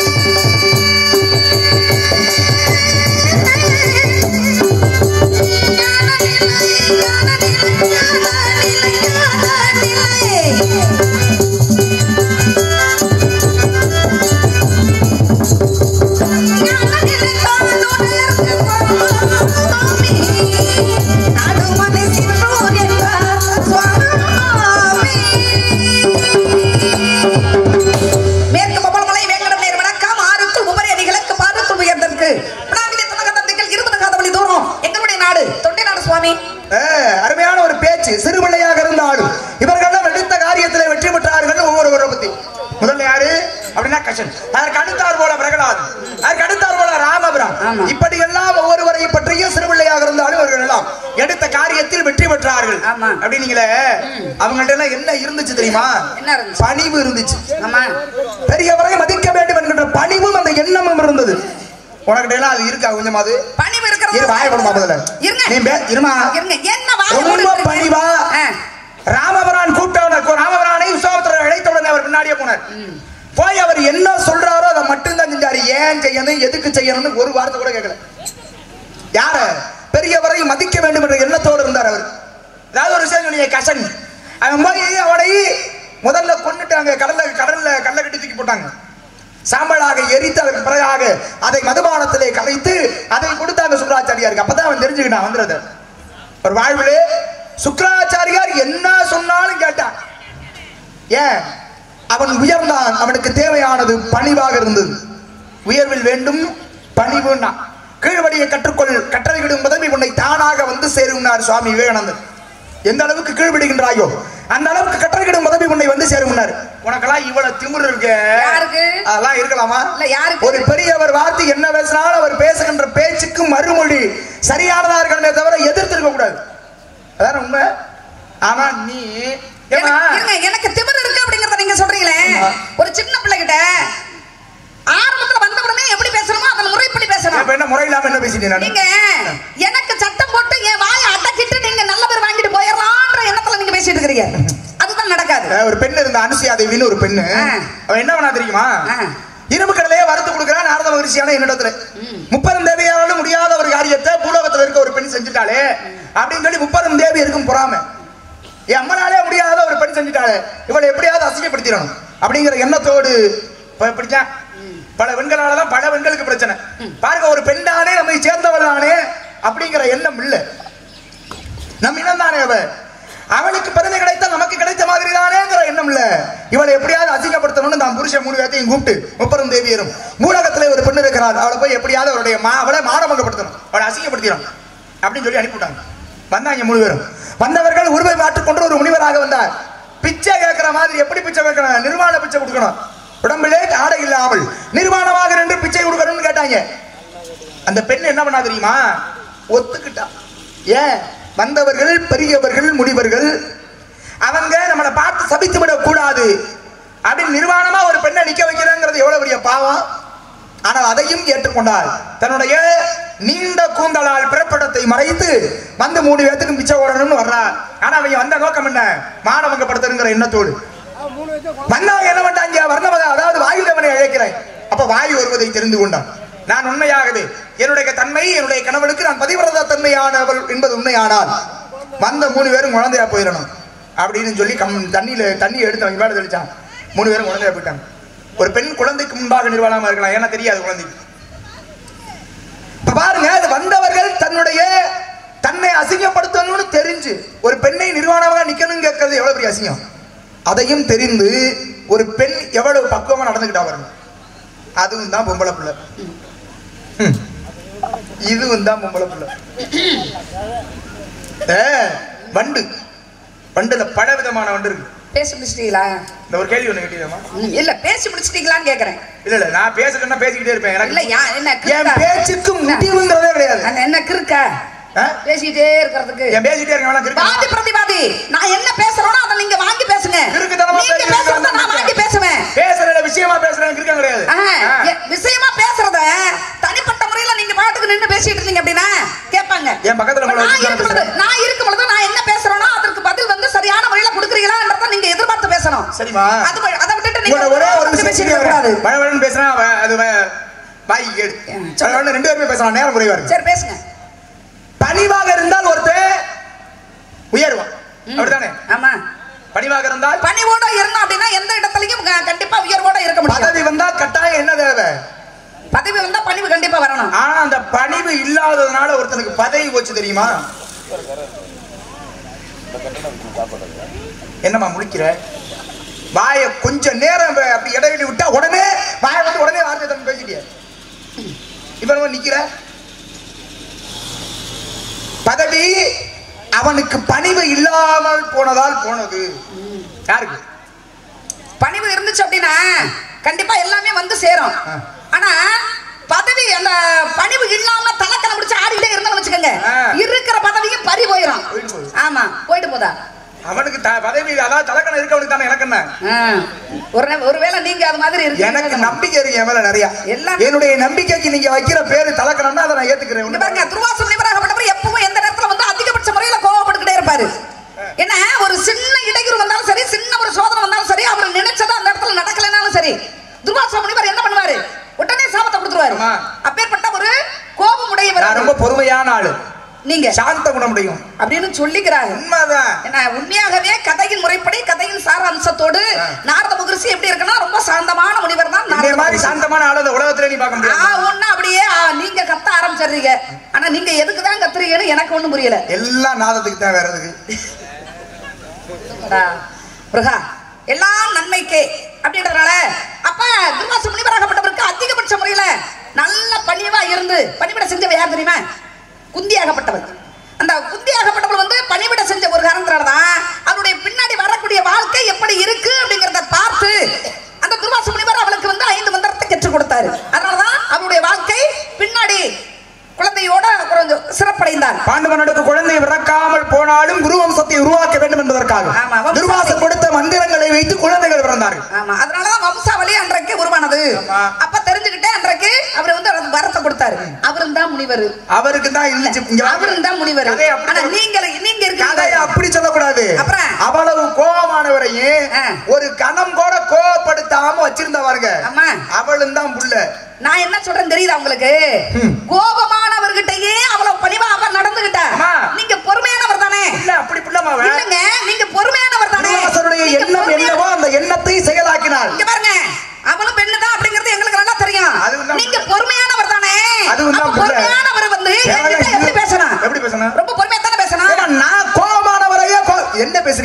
மேற்கு பவளமலை வேங்கடம் நேர் வணக்கம் ஆறுக்குள் உபரி அடிகளுக்கு பாருக்குள் உயர்ந்திருக்கு பிராந்திய தமிழக தந்தைகள் இருபது காதவழி தூரம் எங்களுடைய நாடு தொண்டை நாடு சுவாமி ஏ, அருமையான ஒரு பேச்சு சிறு பிள்ளையாக இருந்தாலும் இவர்கள் எடுத்த காரியத்தில் வெற்றி பெற்றார்கள் ஒவ்வொருவரை பத்தி முதல்ல யாரு அப்படின்னா கஷன் அதற்கு அடுத்தார் போல பிரகலாத் அதற்கு அடுத்தார் போல ராமபுரம் ஆமா. இப்படி எல்லாம் ஒவ்வொருவரை பற்றியும் சிறு பிள்ளையாக இருந்தாலும் இவர்கள் எல்லாம் எடுத்த காரியத்தில் வெற்றி பெற்றார்கள் ஆமா. அப்படின்னீங்களே அவங்கள்ட்ட எல்லாம் என்ன இருந்துச்சு தெரியுமா என்ன இருந்துச்சு? பணிவு இருந்துச்சு ஆமா பெரியவரை மதிக்க வேண்டும் என்கின்ற பணிவும் அந்த எண்ணமும் இருந்தது உனக்கிட்ட எல்லாம் அது இருக்கா கொஞ்சமாவது பணிவு இருக்கிறது இரு வாய கொடுமா முதல்ல இருங்க நீ பே- இருமா இருங்க என்ன வாய் ரொம்ப மூடிட்டு இருக்கீங்க? பணிவா ஆ. ராமபுரான் கூப்பிட்டவன ராமபுரானை விஸ்வாமித்திரர் அழைத்த உடனே அவர் பின்னாடியே போனார் போய் அவர் என்ன சொல்றாரோ அதை மட்டும்தான் செஞ்சாரு ஏன் செய்யணும் எதுக்கு செய்யணும்னு ஒரு வார்த்தை கூட கேட்கல யார பெரியவரை மதிக்க வேண்டும் என்ற எண்ணத்தோடு இருந்தார் அவர் ஏதாவது ஒரு விஷயம் சொன்னீங்க கசன் அவன் போய் அவனை முதல்ல கொண்டுட்டாங்க கடல்ல கடல்ல கல்ல கட்டி தூக்கி போட்டாங்க சாம்பலாக எரித்து அதற்கு பிறகாக அதை மதுபானத்திலே கலைத்து அதை கொடுத்தாங்க சுக்கராச்சாரியாருக்கு அப்பதான் அவன் தெரிஞ்சுக்கிட்டான் வந்துடுறது ஒரு வாழ்விலே சுக்கராச்சாரியார் என்ன சொன்னாலும் கேட்டான் ஏன் அவன் உயர்ந்தான் அவனுக்கு தேவையானது பணிவாக இருந்தது உயர்வில் வேண்டும் பணிவுன்னா கீழ்வடியை கற்றுக்கொள் கற்றறிவிடும் உதவி உன்னை தானாக வந்து சேரும்னார் சுவாமி விவேகானந்தர் எந்த அளவுக்கு கீழ்விடுகின்றாயோ அந்த அளவுக்கு கற்றறிவிடும் உதவி உன்னை வந்து சேரும்னார் உனக்கெல்லாம் இவ்வளவு திமிரு இருக்கு யாருக்கு? அதெல்லாம் இருக்கலாமா இல்ல, யாருக்கு? ஒரு பெரியவர் வார்த்தை என்ன பேசினாலும் அவர் பேசுகின்ற பேச்சுக்கு மறுமொழி சரியானதா இருக்கணுமே தவிர எதிர்த்திருக்க கூடாது அதான் உண்மை ஆனா நீ ஏமா எனக்கு- இருங்க, எனக்கு திமிரு இருக்கு அப்படிங்கறத நீங்க சொல்றீங்களே ஆமா. ஒரு சின்ன பிள்ளைகிட்ட ஆரம்பத்துல வந்த உடனே எப்படி பேசணுமோ அதன் முறைப்படி பேசணும் இப்ப என்ன முறை இல்லாம என்ன பேசிட்டீங்க நானு? நீங்க எனக்கு சட்டம் போட்டு என் வாயை அடக்கிட்டு நீங்க நல்ல பேர் வாங்கிட்டு போயிடலான்ற எண்ணத்துல நீங்க பேசிட்டு இருக்கிறீங்க அதுதான் நடக்காது அஹ் ஒரு பெண்ணு இருந்த அனுசியா தேவின்னு ஒரு பெண்ணு ஆ. அவன் என்ன பண்ணா தெரியுமா ஆ. இரும்பு கடலையே வறுத்து கொடுக்குறான் நாரத மகிழ்ச்சியான என்னிடத்துல முப்பதும் தேவியாலும் முடியாத ஒரு காரியத்தை பூலோகத்துல இருக்க ஒரு பெண் செஞ்சுட்டாளே அப்படின்னு சொல்லி முப்பதும் தேவி இருக்கும் பொறாம என் அம்மனாலே முடியாத ஒரு பெண் செஞ்சுட்டாளே இவளை எப்படியாவது அசிங்கப்படுத்திடணும் அப்படிங்கிற எண்ணத்தோடு இப்ப பிடிச்சான் பல பெண்களால தான் பல பெண்களுக்கு பிரச்சனை பாருங்க ஒரு பெண் தானே நம்மை சேர்ந்தவள் தானே அப்படிங்கிற எண்ணம் இல்ல நம் இனம் தானே அவ அவளுக்கு பெருமை கிடைத்த நமக்கு கிடைத்த மாதிரி தானேங்கிற எண்ணம் இல்ல இவளை எப்படியாவது அசிங்கப்படுத்தணும்னு தான் புருஷன் மூணு பேர்த்தையும் கூப்பிட்டு முப்பெரும் தேவியரும் மூலகத்துல ஒரு பெண் இருக்கிறார் அவளை போய் எப்படியாவது அவருடைய மா அவளை மானபங்கப்படுத்தணும் அவளை அசிங்கப்படுத்திடும் அப்படின்னு சொல்லி அனுப்பிவிட்டாங்க வந்தாங்க மூணு பேரும் வந்தவர்கள் உருவை மாற்றிக்கொண்டு ஒரு முனிவராக வந்தார் பிச்சை கேட்கிற மாதிரி எப்படி பிச்சை கேட்கணும் நிர்வாண பிச்சை கொடுக்கணும் உடம்பிலே ஆடை இல்லாமல் நிர்வாணமாக நின்று பிச்சை கொடுக்கணும்னு கேட்டாங்க அந்த பெண் என்ன பண்ணா தெரியுமா ஒத்துக்கிட்டா ஏன் வந்தவர்கள் பெரியவர்கள் முனிவர்கள் அவங்க நம்மளை பார்த்து சபித்து விடக் கூடாது அப்படின்னு நிர்வாணமா ஒரு பெண்ணை நிக்க வைக்கிறேங்கிறது எவ்வளவு பெரிய பாவம் ஆனால் அதையும் ஏற்றுக்கொண்டாள் தன்னுடைய நீண்ட கூந்தலால் பிறப்பிடத்தை மறைத்து வந்து மூணு பேத்துக்கும் பிச்சை ஓடணும்னு வர்றா ஆனா அவங்க வந்த நோக்கம் என்ன மானவங்கப்படுத்துங்கிற எண்ணத்தோடு வந்தவங்க என்ன பண்ணாங்க வர்ணவத அதாவது வாயுதேவனை அழைக்கிறேன் அப்ப வாயு வருவதை தெரிந்து கொண்டான் நான் உண்மையாகவே என்னுடைய தன்மை என்னுடைய கணவனுக்கு நான் பதிவிரத தன்மையானவள் என்பது உண்மையானால் வந்த மூணு பேரும் குழந்தையா போயிடணும் அப்படின்னு சொல்லி கம் தண்ணியில தண்ணி எடுத்து அவங்க மேல தெளிச்சான் மூணு பேரும் குழந்தையா போயிட்டாங்க ஒரு பெண் குழந்தைக்கு முன்பாக நிர்வாணமா இருக்கலாம் ஏன்னா தெரியாது குழந்தைக்கு இப்ப பாருங்க அது வந்தவர்கள் தன்னுடைய தன்னை அசிங்கப்படுத்தணும்னு தெரிஞ்சு ஒரு பெண்ணை நிர்வாணமாக நிக்கணும் கேட்கறது எவ்வளவு பெரிய அசிங்கம் அதையும் தெரிந்து ஒரு பெண் எவ்வளவு பக்குவமா நடந்துக்கிட்டா பாருங்க அதுவும் தான் பொம்பளை பிள்ளை ஹம். இதுவும் தான் பொம்பளை பிள்ளை ஏ, வண்டு வண்டுல பல விதமான வண்டு இருக்கு பேசி முடிச்சிட்டீங்களா இந்த ஒரு கேள்வி ஒண்ணு கேட்டீங்கம்மா ம், இல்ல பேசி முடிச்சிட்டீங்களான்னு கேக்குறேன் இல்ல இல்ல நான் பேசுறேன்னா பேசிக்கிட்டே இருப்பேன் இல்ல எனக்கு யா என்ன என் கிறுக்கா? பேச்சுக்கு முடிவுங்கிறதே கிடையாது அண்ணா, என்ன கிறுக்கா ஆ? பேசிக்கிட்டே இருக்கிறதுக்கு என் பேசிட்டே இருக்க வேணாம் வாதி கிறுக்கு பிரதிவாதி நான் என்ன பேசுறேனோ அதை நீங்க வாங்கி பேசுங்க கிறுக்குத்தனமா நீங்க பேசுறது பேசுறத நான் வாங்கி பேசுவேன் பேசுற விஷயமா பேசுறேன் கிறுக்கம் கிடையாது ஆஹா, ஆ. எ- விஷயமா பேசுறத தனிப்பட்ட முறையில நீங்க பாட்டுக்கு நின்னு பேசிட்டு இருந்தீங்க அப்படின்னா கேட்பாங்க என் பக்கத்துல உங்களை நான் வச்சு இருக்கும் பொழுது பேசுறேன். நான் இருக்கும் பொழுது நான் என்ன பேசுறேனோ அதற்கு பதில் வந்து சரியான முறையில கொடுக்குறீங்களான்றத நீங்க எதிர்பார்த்து பேசணும் சரிம்மா அது வ- அதை விட்டுட்டு நீங்க உங்களோட ஒரே ஒரு பத்தி விஷயம் பேசிட்டு கூடாது மழை மழைன்னு பேசினா அவ- அது வ- வாய் கேடு சரி. மழை ரெண்டு பேருமே பேசலாம் நேரம் குறைவா இருக்கு சரி பேசுங்க பணிவாக இருந்தால் ஒருத்தன் உயருவான் அப்படித்தானே ஆமா பணிவாக இருந்தால் பணிவோட இருந்தோம் அப்படின்னா எந்த இடத்துலயும் க- கண்டிப்பா உயர்வோட இருக்க முடியும் பதவி வந்தா கட்டாயம் என்ன தேவை பதவி வந்தா பணிவு கண்டிப்பா வரணும் ஆனா அந்த பணிவு இல்லாததுனால ஒருத்தனுக்கு பதவி போச்சு தெரியுமா என்னம்மா முடிக்கிற வாய கொஞ்ச நேரம் அப்ப- அப்படி இடைவெளி விட்டா உடனே வாய வந்து உடனே வார்த்தை தம்பி பேசிட்டிய இப்ப நம்ம நிக்கிற பதவி அவனுக்கு பணிவு இல்லாமல் போனதால் போனது யாருக்கு பணிவு இருந்துச்சு அப்படின்னா கண்டிப்பா எல்லாமே வந்து சேரும் ஆ. ஆனா பதவி அந்த பணிவு இல்லாம தலக்கணை முடிச்சு ஆடிட்டே இருந்தாலும் வச்சுக்கோங்க ஆ. இருக்கிற பதவியும் பறி போயிடும் போயிட்டு போகுது. ஆமா போயிட்டு போதா அவனுக்கு த- பதவி அதாவது தலைக்கணம் இருக்கவனுக்கு தானே எனக்கு என்ன ஆ. ஒரு நே- ஒருவேளை நீங்க அது மாதிரி எனக்கு இருக்கு நம்பிக்கை இருக்கு என் மேல நிறைய எல்லாம் என்னுடைய நம்பிக்கைக்கு நீங்க வைக்கிற பேரு தலக்கணம்னா அதை நான் ஏத்துக்கிறேன் இங்க ஒண்ணும் பாருங்க துர்வாச முனிவராகப்பட்டவர் எப்பவும் எந்த நேரத்துல வந்து அதிகபட்ச முறையில கோவப்பட்டுக்கிட்டே இருப்பாரு என்ன ஒரு சின்ன இடையூறு வந்தாலும் சரி சின்ன ஒரு சோதனை வந்தாலும் சரி அவர் நினைச்சது அந்த இடத்துல நடக்கலைனாலும் சரி துர்வாச முனிவர் என்ன பண்ணுவாரு உடனே சாபத்தை கொடுத்துருவாரு ஆமா. அப்பேற்பட்ட ஒரு கோபம் உடையவர் நான் ரொம்ப பொறுமையான ஆளு நீங்க சாந்த குணம் முடியும் அப்படின்னு சொல்லிக்கிறாங்க உண்மைதான் என்ன உண்மையாகவே கதையின் முறைப்படி கதையின் சாராம்சத்தோடு ஆ. நாரத மகரிஷி எப்படி இருக்குன்னா ரொம்ப சாந்தமான முனிவர் தான் இந்த நாரத மாதிரி மகரிஷி. சாந்தமான ஆளு இந்த உலகத்துல நீ பார்க்க ஆ முடியாது ஒண்ணு அப்படியே ஆ, நீங்க கத்த ஆரம்பிச்சிடுறீங்க ஆனா நீங்க எதுக்கு தான் கத்துறீங்கன்னு எனக்கு ஒண்ணும் புரியல எல்லாம் நாதத்துக்கு தான் வேற எதுக்கு ஆ, முருகா எல்லாம் நன்மைக்கே அப்படின்றதுனால அப்ப துர்வாச முனிவராகப்பட்டவருக்கு அதிகபட்ச முறையில நல்ல பணிவா இருந்து பணிவிட செஞ்சவ யார் தெரியுமா குந்தியாகப்பட்டவர் அந்த குந்தியாகப்பட்டவள் வந்து பணிவிட செஞ்ச ஒரு காரணத்தினாலதான் அவருடைய பின்னாடி வரக்கூடிய வாழ்க்கை எப்படி இருக்கு அப்படிங்கறத பார்த்து அந்த துர்வாச முனிவர் அவளுக்கு வந்து ஐந்து மந்திரத்தை கற்றுக் கொடுத்தாரு அதனாலதான் அவருடைய வாழ்க்கை பின்னாடி குழந்தையோட கொஞ்சம் சிறப்படைந்தார் பாண்டவனுக்கு குழந்தை பிறக்காமல் போனாலும் குரு வம்சத்தை உருவாக்க வேண்டும் என்பதற்காக ஆமா, வம்சத்தை- துர்வாசர் கொடுத்த மந்திரங்களை வைத்து குழந்தைகள் பிறந்தார்கள் ஆமா அதனாலதான் வம்சாவளி அன்றைக்கு உருவானது ஆமா. அப்ப தெரிஞ்சுக்கிட்டே அன்றைக்கு அவர் வந்து ஒரு வரத்தை கொடுத்தாரு அவரும் தான் முனிவர் அவருக்கு தான் இருந்துச்சு இங்க வாங்க. அவரும் தான் முனிவர் கதையை அப்படி ஆனா சொல்ல- நீங்க நீங்க கதையை இருக்கீங்க அப்படி சொல்லக்கூடாது அப்புறம்? அவ்வளவு கோபமானவரையும் ஆ. ஒரு கணம் கூட கோபப்படுத்தாம வச்சிருந்தவருங்க ஆமா. அவளும் தான் புள்ள நான் என்ன சொல்றேன் தெரியுதா உங்களுக்கு ம். கோபமானவர்கிட்டயே அவ்வளவு பணிவா அவர் நடந்துகிட்ட அம்மா. நீங்க பொறுமையானவர் தானே இல்ல அப்படி புள்ளமாவ இல்லங்க நீங்க பொறுமையானவர் தானே துர்வாசருடைய நீங்க எண்ணம் பொறுமையான- என்னவோ அந்த எண்ணத்தை செயலாக்கினார் இங்க பாருங்க அவளும் பெண்ணு தான் அப்படிங்கிறது எங்களுக்கு நல்லா தெரியும்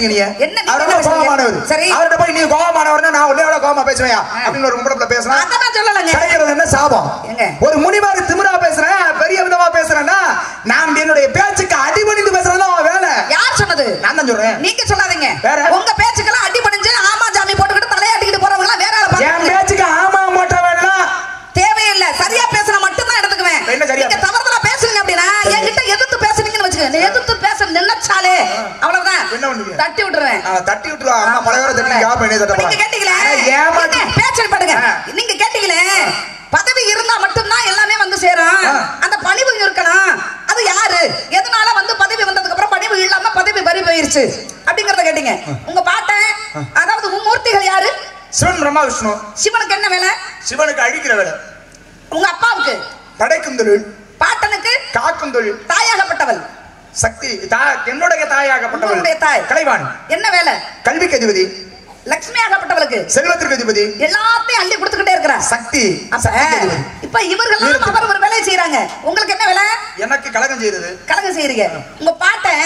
பேசுறீங்க நீங்க என்ன நீங்க அவர் என்ன ரொம்ப பேசுறீங்க? கோபமானவர் சரி. அவர்கிட்ட போய் நீ கோபமானவர்னா நான் உன்னை விட கோபமா பேசுவேன் அப்படின்னு ஒரு கும்படத்துல பேசுறேன் அதை நான் சொல்லலைங்க கிடைக்கிறது என்ன சாபம் எங்க? ஒரு முனிமாரி திமிரா பேசுறேன் பெரிய விதமா பேசுறேன்னா நான் என்னுடைய பேச்சுக்கு அடிபணிந்து பேசுறது அவன் வேலை யார் சொன்னது நான் தான் சொல்றேன் நீங்க சொல்லாதீங்க வேற? உங்க பேச்சுக்கெல்லாம் அடி படிஞ்சு ஆமா ஜாமி போட்டுக்கிட்டு தலையாட்டிக்கிட்டு போறவங்க எல்லாம் வேற ஆளை என் பாருங்க பேச்சுக்கு ஆமா மோட்ட வேணாம் தேவையில்லை சரியா பேசினா மட்டும்தான் எடுத்துக்குவேன் என்ன சரியா நீங்க தவறுதலா பேசுறீங்க அப்படின்னா என்கிட்ட எதிர்த்து பேசுறீங்கன்னு வச்சுக்கோங்க நீ எதிர்த்து பேச நினைச்சாலே அவ்வளவுதான் என்ன பண்ணுவீங்க? தட்டி விட்டுருவேன் அவன் தட்டி விட்டுருவா அம்மா பழைய வர தட்டி யாப்ப என்ன தட்ட நீங்க கேட்டீங்களே ஏமாத்தி என்ன? பேச்சை பாடுங்க ஆ. நீங்க கேட்டீங்களே பதவி இருந்தா மட்டும்தான் எல்லாமே வந்து சேரும் ஆ. அந்த பணிவு இருக்கணும் அது யாரு எதனால வந்து பதவி வந்ததுக்கு அப்புறம் பணிவு இல்லாம பதவி பறி போயிருச்சு அப்படிங்கறத கேட்டீங்க உங்க பாட்டன் அதாவது மும்மூர்த்திகள் யாரு சிவன் பிரம்மா விஷ்ணு சிவனுக்கு என்ன வேலை சிவனுக்கு அழிக்கிற வேலை உங்க அப்பாவுக்கு படைக்கும் தொழில் பாட்டனுக்கு காக்கும் தொழில் தாயாகப்பட்டவள் சக்தி தா- என்னுடைய தாயாகப்பட்டவள் உங்களுடைய தாய். கலைவாணி என்ன வேலை கல்விக்கு அதிபதி லட்சுமி ஆகப்பட்டவளுக்கு செல்வத்திற்கு அதிபதி எல்லாத்தையும் அள்ளி கொடுத்துக்கிட்டே இருக்கிறா சக்தி அப்ப சக்திக்கு அதிபதி இப்ப இவர்கள் அவர் ஒரு வேலையை செய்யறாங்க உங்களுக்கு என்ன வேலை எனக்கு கலகம் செய்யறது கலங்க செய்யறீங்க உங்க பாட்டன்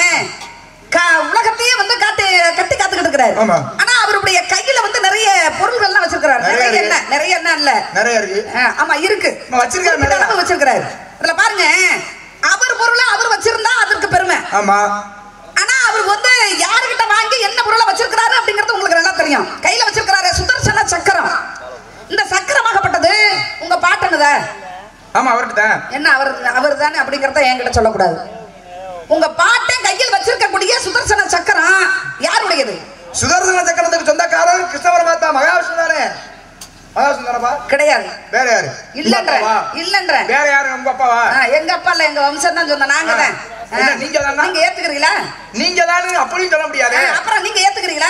க- உலகத்தையே வந்து காட்டு கட்டி காத்துக்கிட்டு இருக்கிறாரு ஆமா. ஆனா அவருடைய கையில வந்து நிறைய பொருள்கள்லாம் வச்சிருக்கிறாரு நிறைய நிறைய இருக்கு. என்ன நிறைய என்ன இல்ல நிறைய இருக்கு ஆ, ஆமா இருக்கு ஆமா, வச்சிருக்காரு குறிப்பிட்ட நிறைய. அளவு வச்சிருக்கிறாரு அதுல பாருங்க அவர் பொருளை அவர் வச்சிருந்தா அதற்கு பெருமை ஆமா ஆனா அவர் வந்து யாருகிட்ட வாங்கி என்ன பொருளை வச்சிருக்கிறாரு அப்படிங்கறது உங்களுக்கு நல்லா தெரியும் கையில வச்சிருக்கிறாரு சுதர்சன சக்கரம் இந்த சக்கரமாகப்பட்டது உங்க பாட்டனுதா ஆமா அவர்கிட்ட தான் என்ன அவர் அவர் தானே அப்படிங்கறத என்கிட்ட சொல்லக்கூடாது உங்க பாட்டன் கையில் வச்சிருக்கக்கூடிய சுதர்சன சக்கரம் யாருடையது சுதர்சன சக்கரத்துக்கு சொந்தக்காரர் கிருஷ்ண பரமாத்மா மகாவிஷ்ணு தானே மகாவிஷ்ணு தானப்பா கிடையாது வேற யாரு இல்லன்ற உங்க அப்பாவா? இல்லன்ற வேற யாரு உங்க அப்பாவா ஆ, எங்க அப்பா இல்ல எங்க வம்சம் தான் சொன்ன நாங்க தான் ஆ. என்ன, நீங்க தானா? நீங்க ஏத்துக்கிறீங்களா நீங்க தானே அப்படியும் சொல்ல முடியாது ஆ, அப்புறம் நீங்க ஏத்துக்கிறீங்களா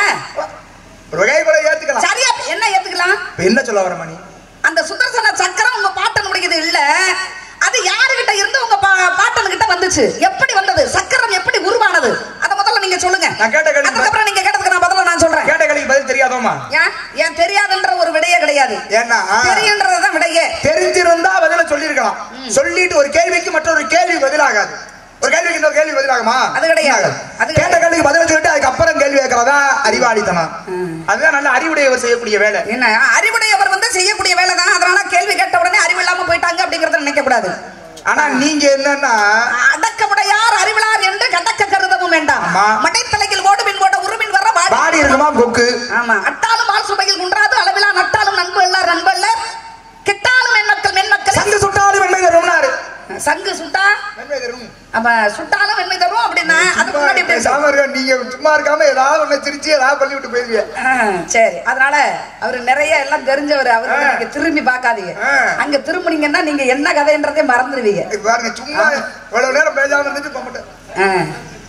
ஒரு வகை கூட ஏத்துக்கலாம் சரியா என்ன ஏத்துக்கலாம் இப்ப என்ன சொல்ல வர மணி அந்த சுதர்சன சக்கரம் உங்க பாட்டன் முடிக்கிறது இல்ல அது யாருகிட்ட இருந்து உங்க பா- பாட்டன் கிட்ட வந்துச்சு எப்படி வந்தது சக்கரம் எப்படி உருவானது அத முதல்ல நீங்க சொல்லுங்க நான் கேட்ட கேள்வி- அதுக்கப்புறம் நீங்க கேட்டதுக்கு நான் பதில நான் சொல்றேன் கேட்ட கேள்விக்கு பதில் தெரியாதோமா ஏன் ஏன் தெரியாதுன்ற ஒரு விடையே கிடையாது ஏன்னா தெரியுன்றதுதான் விடையே தெரிஞ்சிருந்தா பதில சொல்லிருக்கலாம் சொல்லிட்டு ஒரு கேள்விக்கு மற்றொரு கேள்வி பதிலாகாது ஒரு கேள்விக்கு இன்னொரு கேள்வி பதிலாகுமா அது கிடையாது. ஆகாது. அது கேட்ட கிடையாது. கேள்விக்கு பதில சொல்லிட்டு அதுக்கப்புறம் கேள்வி கேட்கறதா அறிவாளித்தனம் அதுதான் நல்ல அறிவுடையவர் செய்யக்கூடிய வேலை என்ன அறிவுடையவர் வந்து செய்யக்கூடிய வேலை தான் அதனால கேள்வி கேட்ட உடனே அறிவு இல்லாம போயிட்டாங்க அப்படிங்கறத நினைக்க கூடாது ஆனா நீங்க என்னன்னா அடக்கமுடையார் அறிவிலார் என்று கடக்க கருதவும் வேண்டாம் ஆமா. மடைத்தலையில் ஓடு பின் ஓட உருமின் வர வாடி பாடி இருக்குமா கொக்கு ஆமா அட்டாலும் ஆள் சுவையில் குன்றாது அளவிலா நட்டாலும் நண்பு எல்லார் நண்பல்ல கெட்டாலும் மென்மக்கள் மென்மக்கள் சங்கு சுட்டாலும் வெண்மை தரும்னாரு சங்கு சுட்டா வெண்மை தரும் அப்ப சுட்டாலும் வெண்மை தரும் அப்படின்னா அதுக்கு முன்னாடி எப்படி இருக்கு? பேசாம இருக்க, நீங்க சும்மா இருக்காம ஏதாவது ஒண்ணு சிரிச்சு ஏதாவது பண்ணி விட்டு போயிருவீங்க ஆ, சரி அதனால அவரு நிறைய எல்லாம் தெரிஞ்சவர் அவரு ஆ. நீங்க திரும்பி பார்க்காதீங்க ஆ. அங்க திரும்பினீங்கன்னா நீங்க என்ன கதைன்றதே மறந்துடுவீங்க இப்ப பாருங்க சும்மா இவ்வளவு நேரம் பேசாம இருந்துட்டு இப்ப மட்டும் ஆ.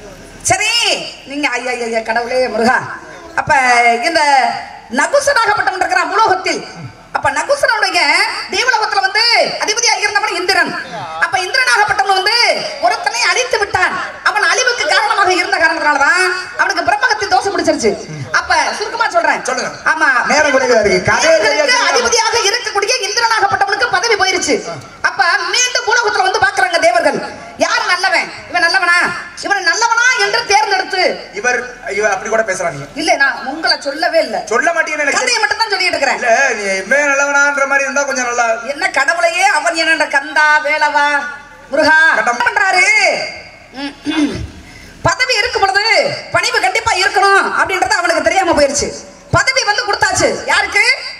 சரி நீங்க ஐயா ஐயா, ஐயா கடவுளே முருகா அப்ப இந்த நகுசனாகப்பட்டவன் இருக்கிறான் பூலோகத்தில் அப்ப நகுசனுடைய தேவலோகத்துல வந்து அதிபதியாக இருந்தவன் இந்திரன் அப்ப இந்திரனாகப்பட்டவன் வந்து ஒருத்தனை அழித்து விட்டான் அவன் அழிவுக்கு காரணமாக இருந்த காரணத்தினாலதான் அவனுக்கு பிரம்மகத்தில் தோசை பிடிச்சிருச்சு அப்ப சுருக்கமா சொல்றேன் சொல்லுங்க. ஆமா நேரம் குறைவா இருக்கு கதையே தேவர்களுக்கு தெரியாது அதிபதியாக இருக்கக்கூடிய இந்திரனாகப்பட்டவனுக்கு பதவி போயிருச்சு அப்ப மீண்டும் பூலோகத்துல வந்து பாக்குறாங்க தேவர்கள் யார் நல்லவன் இவன் நல்லவனா இவன் நல்லவனா என்று தேர்ந்தெடுத்து இவர் இவர் அப்படி கூட பேசுறாங்க இல்ல நான் உங்களை சொல்லவே இல்ல சொல்ல மாட்டீங்கன்னு எனக்கு கதையை மட்டும் தான் சொல்லிட்டு இருக்கிறேன் இல்ல நீ எம்மே நல்லவனான்ற மாதிரி இருந்தா கொஞ்சம் நல்லா என்ன கடவுளையே அவன் என்ன கந்தா வேலவா முருகா கடம். என்ன பண்றாரு ம், ம். பதவி இருக்கும் பொழுது பணிவு கண்டிப்பா இருக்கணும் அப்படின்றது அவனுக்கு தெரியாம போயிருச்சு பதவி வந்து கொடுத்தாச்சு யாருக்கு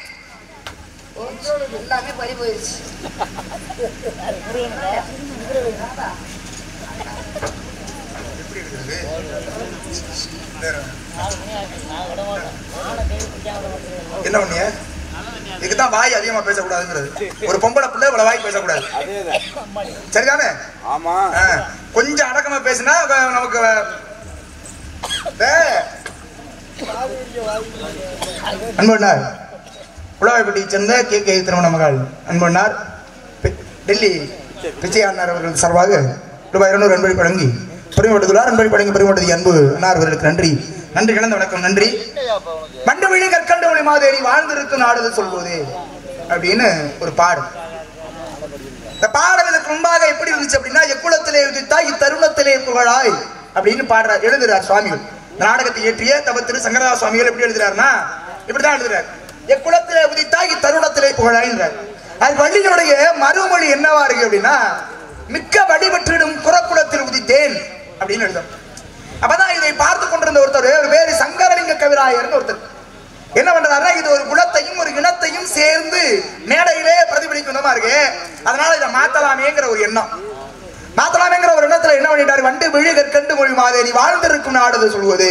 எல்லாமே பறி போயிருச்சு என்ன பண்ணிய இதுக்குதான் வாய் அதிகமா பேசக்கூடாதுங்கிறது ஒரு பொம்பளை பிள்ளை இவ்வளவு வாய் பேசக்கூடாது சரிதானே ஆமா ஆ, கொஞ்சம் அடக்கமா பேசினா வ- நமக்கு வ- வே- அன்பண்ணார் உலகப்பட்டி சேர்ந்த கே கே திருமண மகள் அன்பண்ணார் பெ- டெல்லி பிச்சையாண்ணார் அவர்கள் சார்பாக ரூபாய் இருநூறு அன்பை வழங்கி பெருமைப்படுத்துள்ளார் அன்பை வழங்கி பெருமைப்படுத்திய அன்பு அண்ணார் அவர்களுக்கு நன்றி நன்றி கலந்த வணக்கம் நன்றி மண்டு விழி கற்கண்டு மொழி மாதேரி வாழ்ந்திருக்கும் நாடுது சொல்வது அப்படின்னு ஒரு பாடல் இந்த பாடல் இதுக்கு முன்பாக எப்படி இருந்துச்சு அப்படின்னா எக்குளத்திலே உதித்தா இத்தருணத்திலே புகழாய் அப்படின்னு பாடுறார் எழுதுறார் சுவாமிகள் இந்த நாடகத்தை இயற்றிய தவ திரு சங்கரதாஸ் சுவாமிகள் எப்படி எழுதுறாருன்னா இப்படிதான் எழுதுறாரு எக்குளத்திலே உதித்தாய் தருணத்திலே புகழாயின்றார் அது வள்ளியினுடைய மறுமொழி என்னவா இருக்கு அப்படின்னா மிக்க வடிவற்றிடும் குறக்குளத்தில் உதித்தேன் அப்படின்னு எழுதும் அப்பதான் இதை பார்த்து கொண்டிருந்த ஒருத்தர் ஒரு பேரு சங்கரலிங்க கவிராயர்னு ஒருத்தர் என்ன பண்றாருன்னா இது ஒரு குலத்தையும் ஒரு இனத்தையும் சேர்ந்து மேடையிலே பிரதிபலிக்கணுமா இருக்கு அதனால இதை மாத்தலாமேங்கிற ஒரு எண்ணம் மாத்தலாமேங்கிற ஒரு எண்ணத்துல என்ன பண்ணிட்டாரு வண்டு விழி கற்கண்டு மொழி மாதேரி வாழ்ந்திருக்கும் நாடுது சொல்வது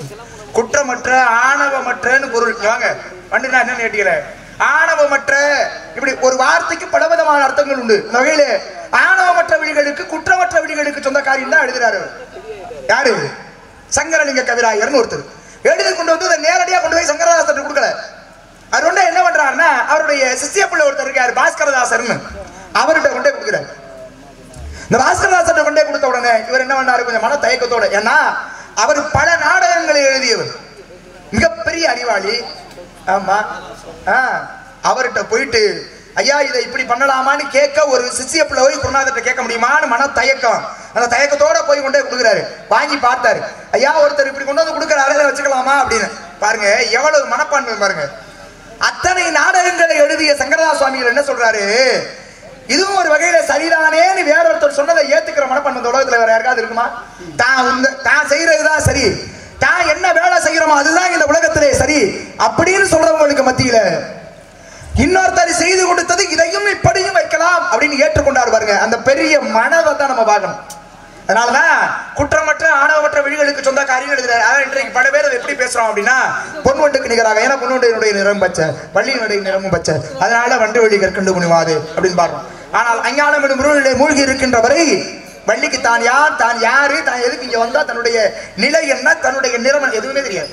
குற்றமற்ற ஆணவமற்றன்னு பொருள் இங்க வாங்க வண்டுனா என்ன கேட்டீங்கள ஆணவமற்ற இப்படி ஒரு வார்த்தைக்கு பலவிதமான அர்த்தங்கள் உண்டு இந்த வகையில ஆணவமற்ற விழிகளுக்கு குற்றமற்ற விழிகளுக்கு சொந்தக்காரியம் தான் எழுதுறாரு அவர். யாரு சங்கரலிங்க கவிராயர்னு ஒருத்தர் எழுதி கொண்டு வந்து அதை நேரடியா கொண்டு போய் சங்கரதாசன் கொடுக்கல அவர் ஒண்ணு என்ன பண்றாருன்னா அவருடைய சிஷ்ய பிள்ளை ஒருத்தர் இருக்காரு பாஸ்கரதாசர்னு அவர்கிட்ட கொண்டே கொடுக்குறாரு இந்த பாஸ்கரதாசன் கொண்டே கொடுத்த உடனே இவர் என்ன பண்ணாரு கொஞ்சம் மன தயக்கத்தோட ஏன்னா அவர் பல நாடகங்களை எழுதியவர் மிகப்பெரிய அறிவாளி ஆமா ஆ, அவர்கிட்ட போயிட்டு ஐயா இதை இப்படி பண்ணலாமான்னு கேட்க ஒரு சிஷ்ய பிள்ளை போய் குருநாதர்கிட்ட கேட்க முடியுமான்னு மன தயக்கம் அந்த தயக்கத்தோட போய் கொண்டே கொடுக்குறாரு வாங்கி பார்த்தாரு ஐயா ஒருத்தர் இப்படி கொண்டு வந்து கொடுக்குறாரு அதை வச்சுக்கலாமா அப்படின்னு பாருங்க எவ்வளவு மனப்பான்மை பாருங்க அத்தனை நாடகங்களை எழுதிய சங்கரதாஸ் சுவாமிகள் என்ன சொல்றாரு இதுவும் ஒரு வகையில சரிதானேன்னு வேற ஒருத்தர் சொன்னதை ஏத்துக்கிற மனப்பான்மை இந்த உலகத்துல வேற யாருக்காவது இருக்குமா தான் உந்த- தான் செய்யறதுதான் சரி தான் என்ன வேலை செய்யறோமோ அதுதான் இந்த உலகத்திலே சரி அப்படின்னு சொல்றவங்களுக்கு மத்தியில இன்னொருத்தர் செய்து கொடுத்தது இதையும் இப்படியும் வைக்கலாம் அப்படின்னு ஏற்றுக்கொண்டாரு பாருங்க அந்த பெரிய மனதை தான் நம்ம பார்க்கணும் அதனாலதான் குற்றமற்ற ஆணவமற்ற விழிகளுக்கு சொந்தக்காரியம் எழுதுறாரு அதான் இன்றைக்கு பல பேர் அதை எப்படி பேசுறோம் அப்படின்னா பொன்வண்டுக்கு நிகராக ஏன்னா பொன்வண்டினுடைய நிறம் பச்சை வள்ளியினுடைய நிறமும் பச்சை அதனால வண்டு வழி கற்கண்டு முனிவாது அப்படின்னு பாடுறோம் ஆனால் அஞ்ஞானம் எனும் முருளிலே மூழ்கி இருக்கின்ற வரை வள்ளிக்கு தான் யார் தான் யாரு தான் எதுக்கு இங்க வந்தா தன்னுடைய நிலை என்ன தன்னுடைய நிறம் என்ன, எதுவுமே தெரியாது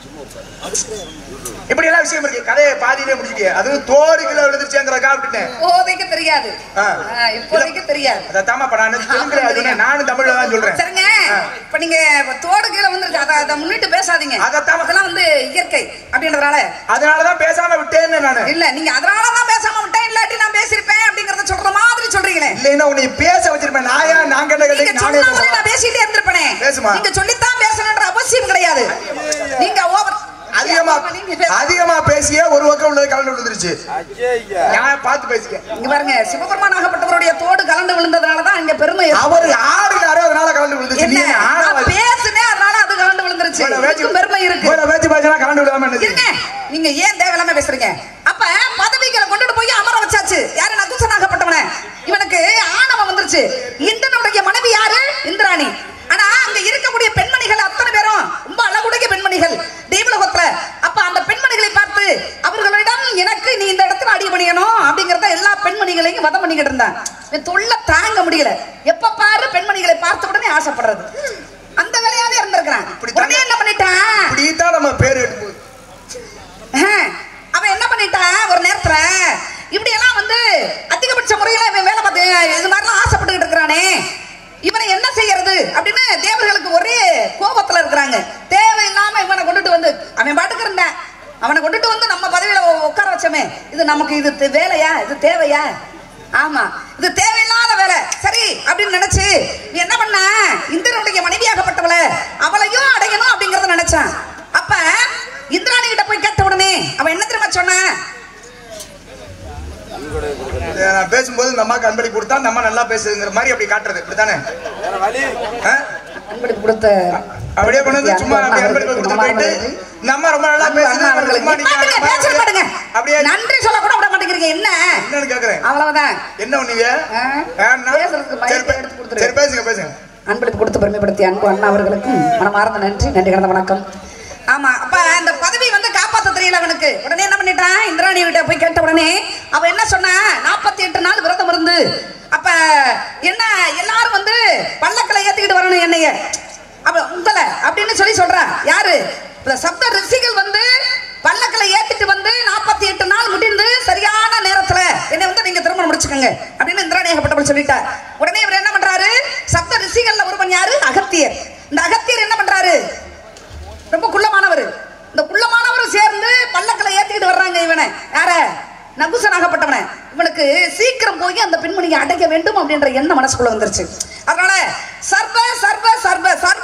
இப்படி எல்லாம் விஷயம் இருக்கு கதையை பாதியிலே முடிச்சிட்டே அதுவும் தோடு கிலோ எழுதிருச்சேங்கிறக்கா விட்டுட்டேன் இப்போதைக்கு தெரியாது ஆ. ஆ, இப்போதைக்கு தெரியாது அதை தாமா இப்ப நான் தெலுங்குல சொன்னேன் நானும் தமிழ்ல தான் சொல்றேன் சரிங்க ஆ. இப்ப நீங்க தோடு கீழே வந்துருச்சு அதை அதை முன்னிட்டு பேசாதீங்க அதைத்தான் அதெல்லாம் வந்து இயற்கை அப்படின்றதுனால அதனாலதான் பேசாம விட்டேன்னு நானு இல்ல நீங்க அதனாலதான் பேசாம விட்டேன் இல்லாட்டி நான் பேசியிருப்பேன் அப்படிங்கறத சொல்ற மாதிரி சொல்றீங்களே இல்லைன்னா உன்னை பேச வச்சிருப்பேன் நாயா நான் கேட்ட நீங்க கேள்விக்கு நானே சொன்ன மாதிரி பேசுவேன் நான் பேசிட்டே இருந்திருப்பேனே பேசுமா. நீங்க சொல்லித்தான் பேசணுன்ற அவசியம் கிடையாது நீங்க ஓவர் அதிகமா நீங்க பேச- அதிகமா பேசிய ஒரு பக்கம் உள்ளது கலந்து விழுந்துருச்சு நான் பார்த்து பேசிக்க இங்க பாருங்க சிவபெருமான் ஆகப்பட்டவருடைய தோடு கலந்து விழுந்ததுனாலதான் இங்க பெருமை ஏற்படும். அவர் ஆடினாரு அதனால கலந்து விழுந்துச்சு நீ என்ன ஆட நான் பேசுனேன் அதனால அது கலந்து விழுந்துருச்சு இதுக்கும் பெருமை இருக்கு பேச்சு பேசினா கலந்து விடாம என்ன இருங்க நீங்க ஏன் தேவையில்லாம பேசுறீங்க அப்ப பதவிகளை கொண்டுட்டு போய் அமர வச்சாச்சு யாரு நகுசனாகப்பட்டவன இவனுக்கு ஆணவம் வந்துருச்சு இந்திரனுடைய மனைவி யாரு இந்திராணி ஆனா அங்க இருக்கக்கூடிய பெண்மணிகள் அத்தனை பேரும் ரொம்ப அழகுடைய பெண்மணிகள் தெய்வலோகத்துல அப்ப அந்த பெண்மணிகளை பார்த்து அவர்களிடம் எனக்கு நீ இந்த இடத்துல அடி பண்ணிக்கணும் அப்படிங்கறத எல்லா பெண்மணிகளையும் வதம் பண்ணிக்கிட்டு இருந்தான் இவன் தொல்லை தாங்க முடியல எப்ப பாரு பெண்மணிகளை பார்த்த உடனே ஆசைப்படுறது அந்த வேலையாவே இருந்திருக்கிறான் உடனே என்ன பண்ணிட்டான் இப்படித்தான் நம்ம பேர் எடுத்து போகுது. ஆஹ், அவன் என்ன பண்ணிட்டான் ஒரு நேரத்துல இப்படி எல்லாம் வந்து அதிகபட்ச முறையில இவன் வேலை பார்த்து இது மாதிரிலாம் ஆசைப்பட்டுக்கிட்டு இருக்கிறானே இவனை என்ன செய்யறது அப்படின்னு தேவர்களுக்கு ஒரே கோபத்துல இருக்கிறாங்க தேவையில்லாம இவனை கொண்டுட்டு வந்து அவன் பாட்டுக்கு இருந்தான் அவனை கொண்டுட்டு வந்து நம்ம பதவியில உ- உட்கார வச்சோமே இது நமக்கு இது தே- வேலையா இது தேவையா ஆமா இது தேவையில்லாத வேலை சரி அப்படின்னு நினைச்சு நீ என்ன பண்ண இந்திரனுடைய மனைவியாகப்பட்டவள அவளையும் அடையணும் அப்படிங்கறத நினைச்சான் அப்ப இந்திராணி கிட்ட போய் கேட்ட உடனே அவன் என்ன தெரியுமா சொன்னான் இதை நான் பேசும்போது இந்த அம்மாக்கு அன்பளி கொடுத்தா இந்த அம்மா நல்லா பேசுதுங்கிற மாதிரி அப்படி காட்டுறது இப்படித்தானே ஆ? அன்பளிப்பு கொடுத்த அப்படியே கொண்டு வந்து சும்மா அப்படி அன்பளிப்பு கொடுத்து போயிட்டு இந்த அம்மா ரொம்ப நல்லா பேசுது அண்ணா அவர்களுக்கு சும்மா நீங்க பாட்டுங்க, பேச மாட்டுங்க. அப்படியே நன்றி சொல்ல கூட விட மாட்டேங்கிறீங்க என்ன என்னன்னு கேக்குறேன் அவ்வளவுதான் என்ன ஒண்ணீங்க ஆ? பேசுறதுக்கு மைக்கை எடுத்து கொடுத்துரு. சரி பேசுங்க பேசுங்க அன்பளிப்பு கொடுத்து பெருமைப்படுத்திய அன்பு அண்ணா அவர்களுக்கும் மனமார்ந்த நன்றி நன்றி கடந்த வணக்கம் ஆமா அப்ப அந்த பதவி வந்து காப்பாத்த தெரியல அவனுக்கு உடனே என்ன பண்ணிட்டான் இந்திராணி கிட்ட போய் கேட்ட உடனே அவ என்ன சொன்னா நாற்பத்தி எட்டு நாள் விரதம் இருந்து அப்ப என்ன எல்லாரும் வந்து பல்லக்கில் ஏத்திக்கிட்டு வரணும் என்னைய அப்ப உங்களை அப்படின்னு சொல்லி சொல்றா யாரு இந்த சப்த ரிஷிகள் வந்து பல்லக்கில் ஏத்திட்டு வந்து நாற்பத்தி எட்டு நாள் முடிந்து சரியான நேரத்துல என்னை வந்து நீங்க திருமணம் முடிச்சுக்கோங்க அப்படின்னு இந்திராணி ஏகப்பட்டவள் சொல்லிட்டா உடனே இவர் என்ன பண்றாரு சப்த ரிஷிகள்ல ஒருவன் யாரு அகத்தியர் இந்த அகத்தியர் என்ன பண்றாரு ரொம்ப குள்ளமானவர் இந்த குள்ளமானவர் சேர்ந்து பல்லக்கில் ஏத்திக்கிட்டு வர்றாங்க இவனை யார நகுசனாகப்பட்டவனை இவனுக்கு சீக்கிரம் போய் அந்த பெண்மணியை அடைக்க வேண்டும் அப்படின்ற எண்ணம் மனசுக்குள்ள வந்துருச்சு அதனால சர்வ சர்வ சர்வ சர்வ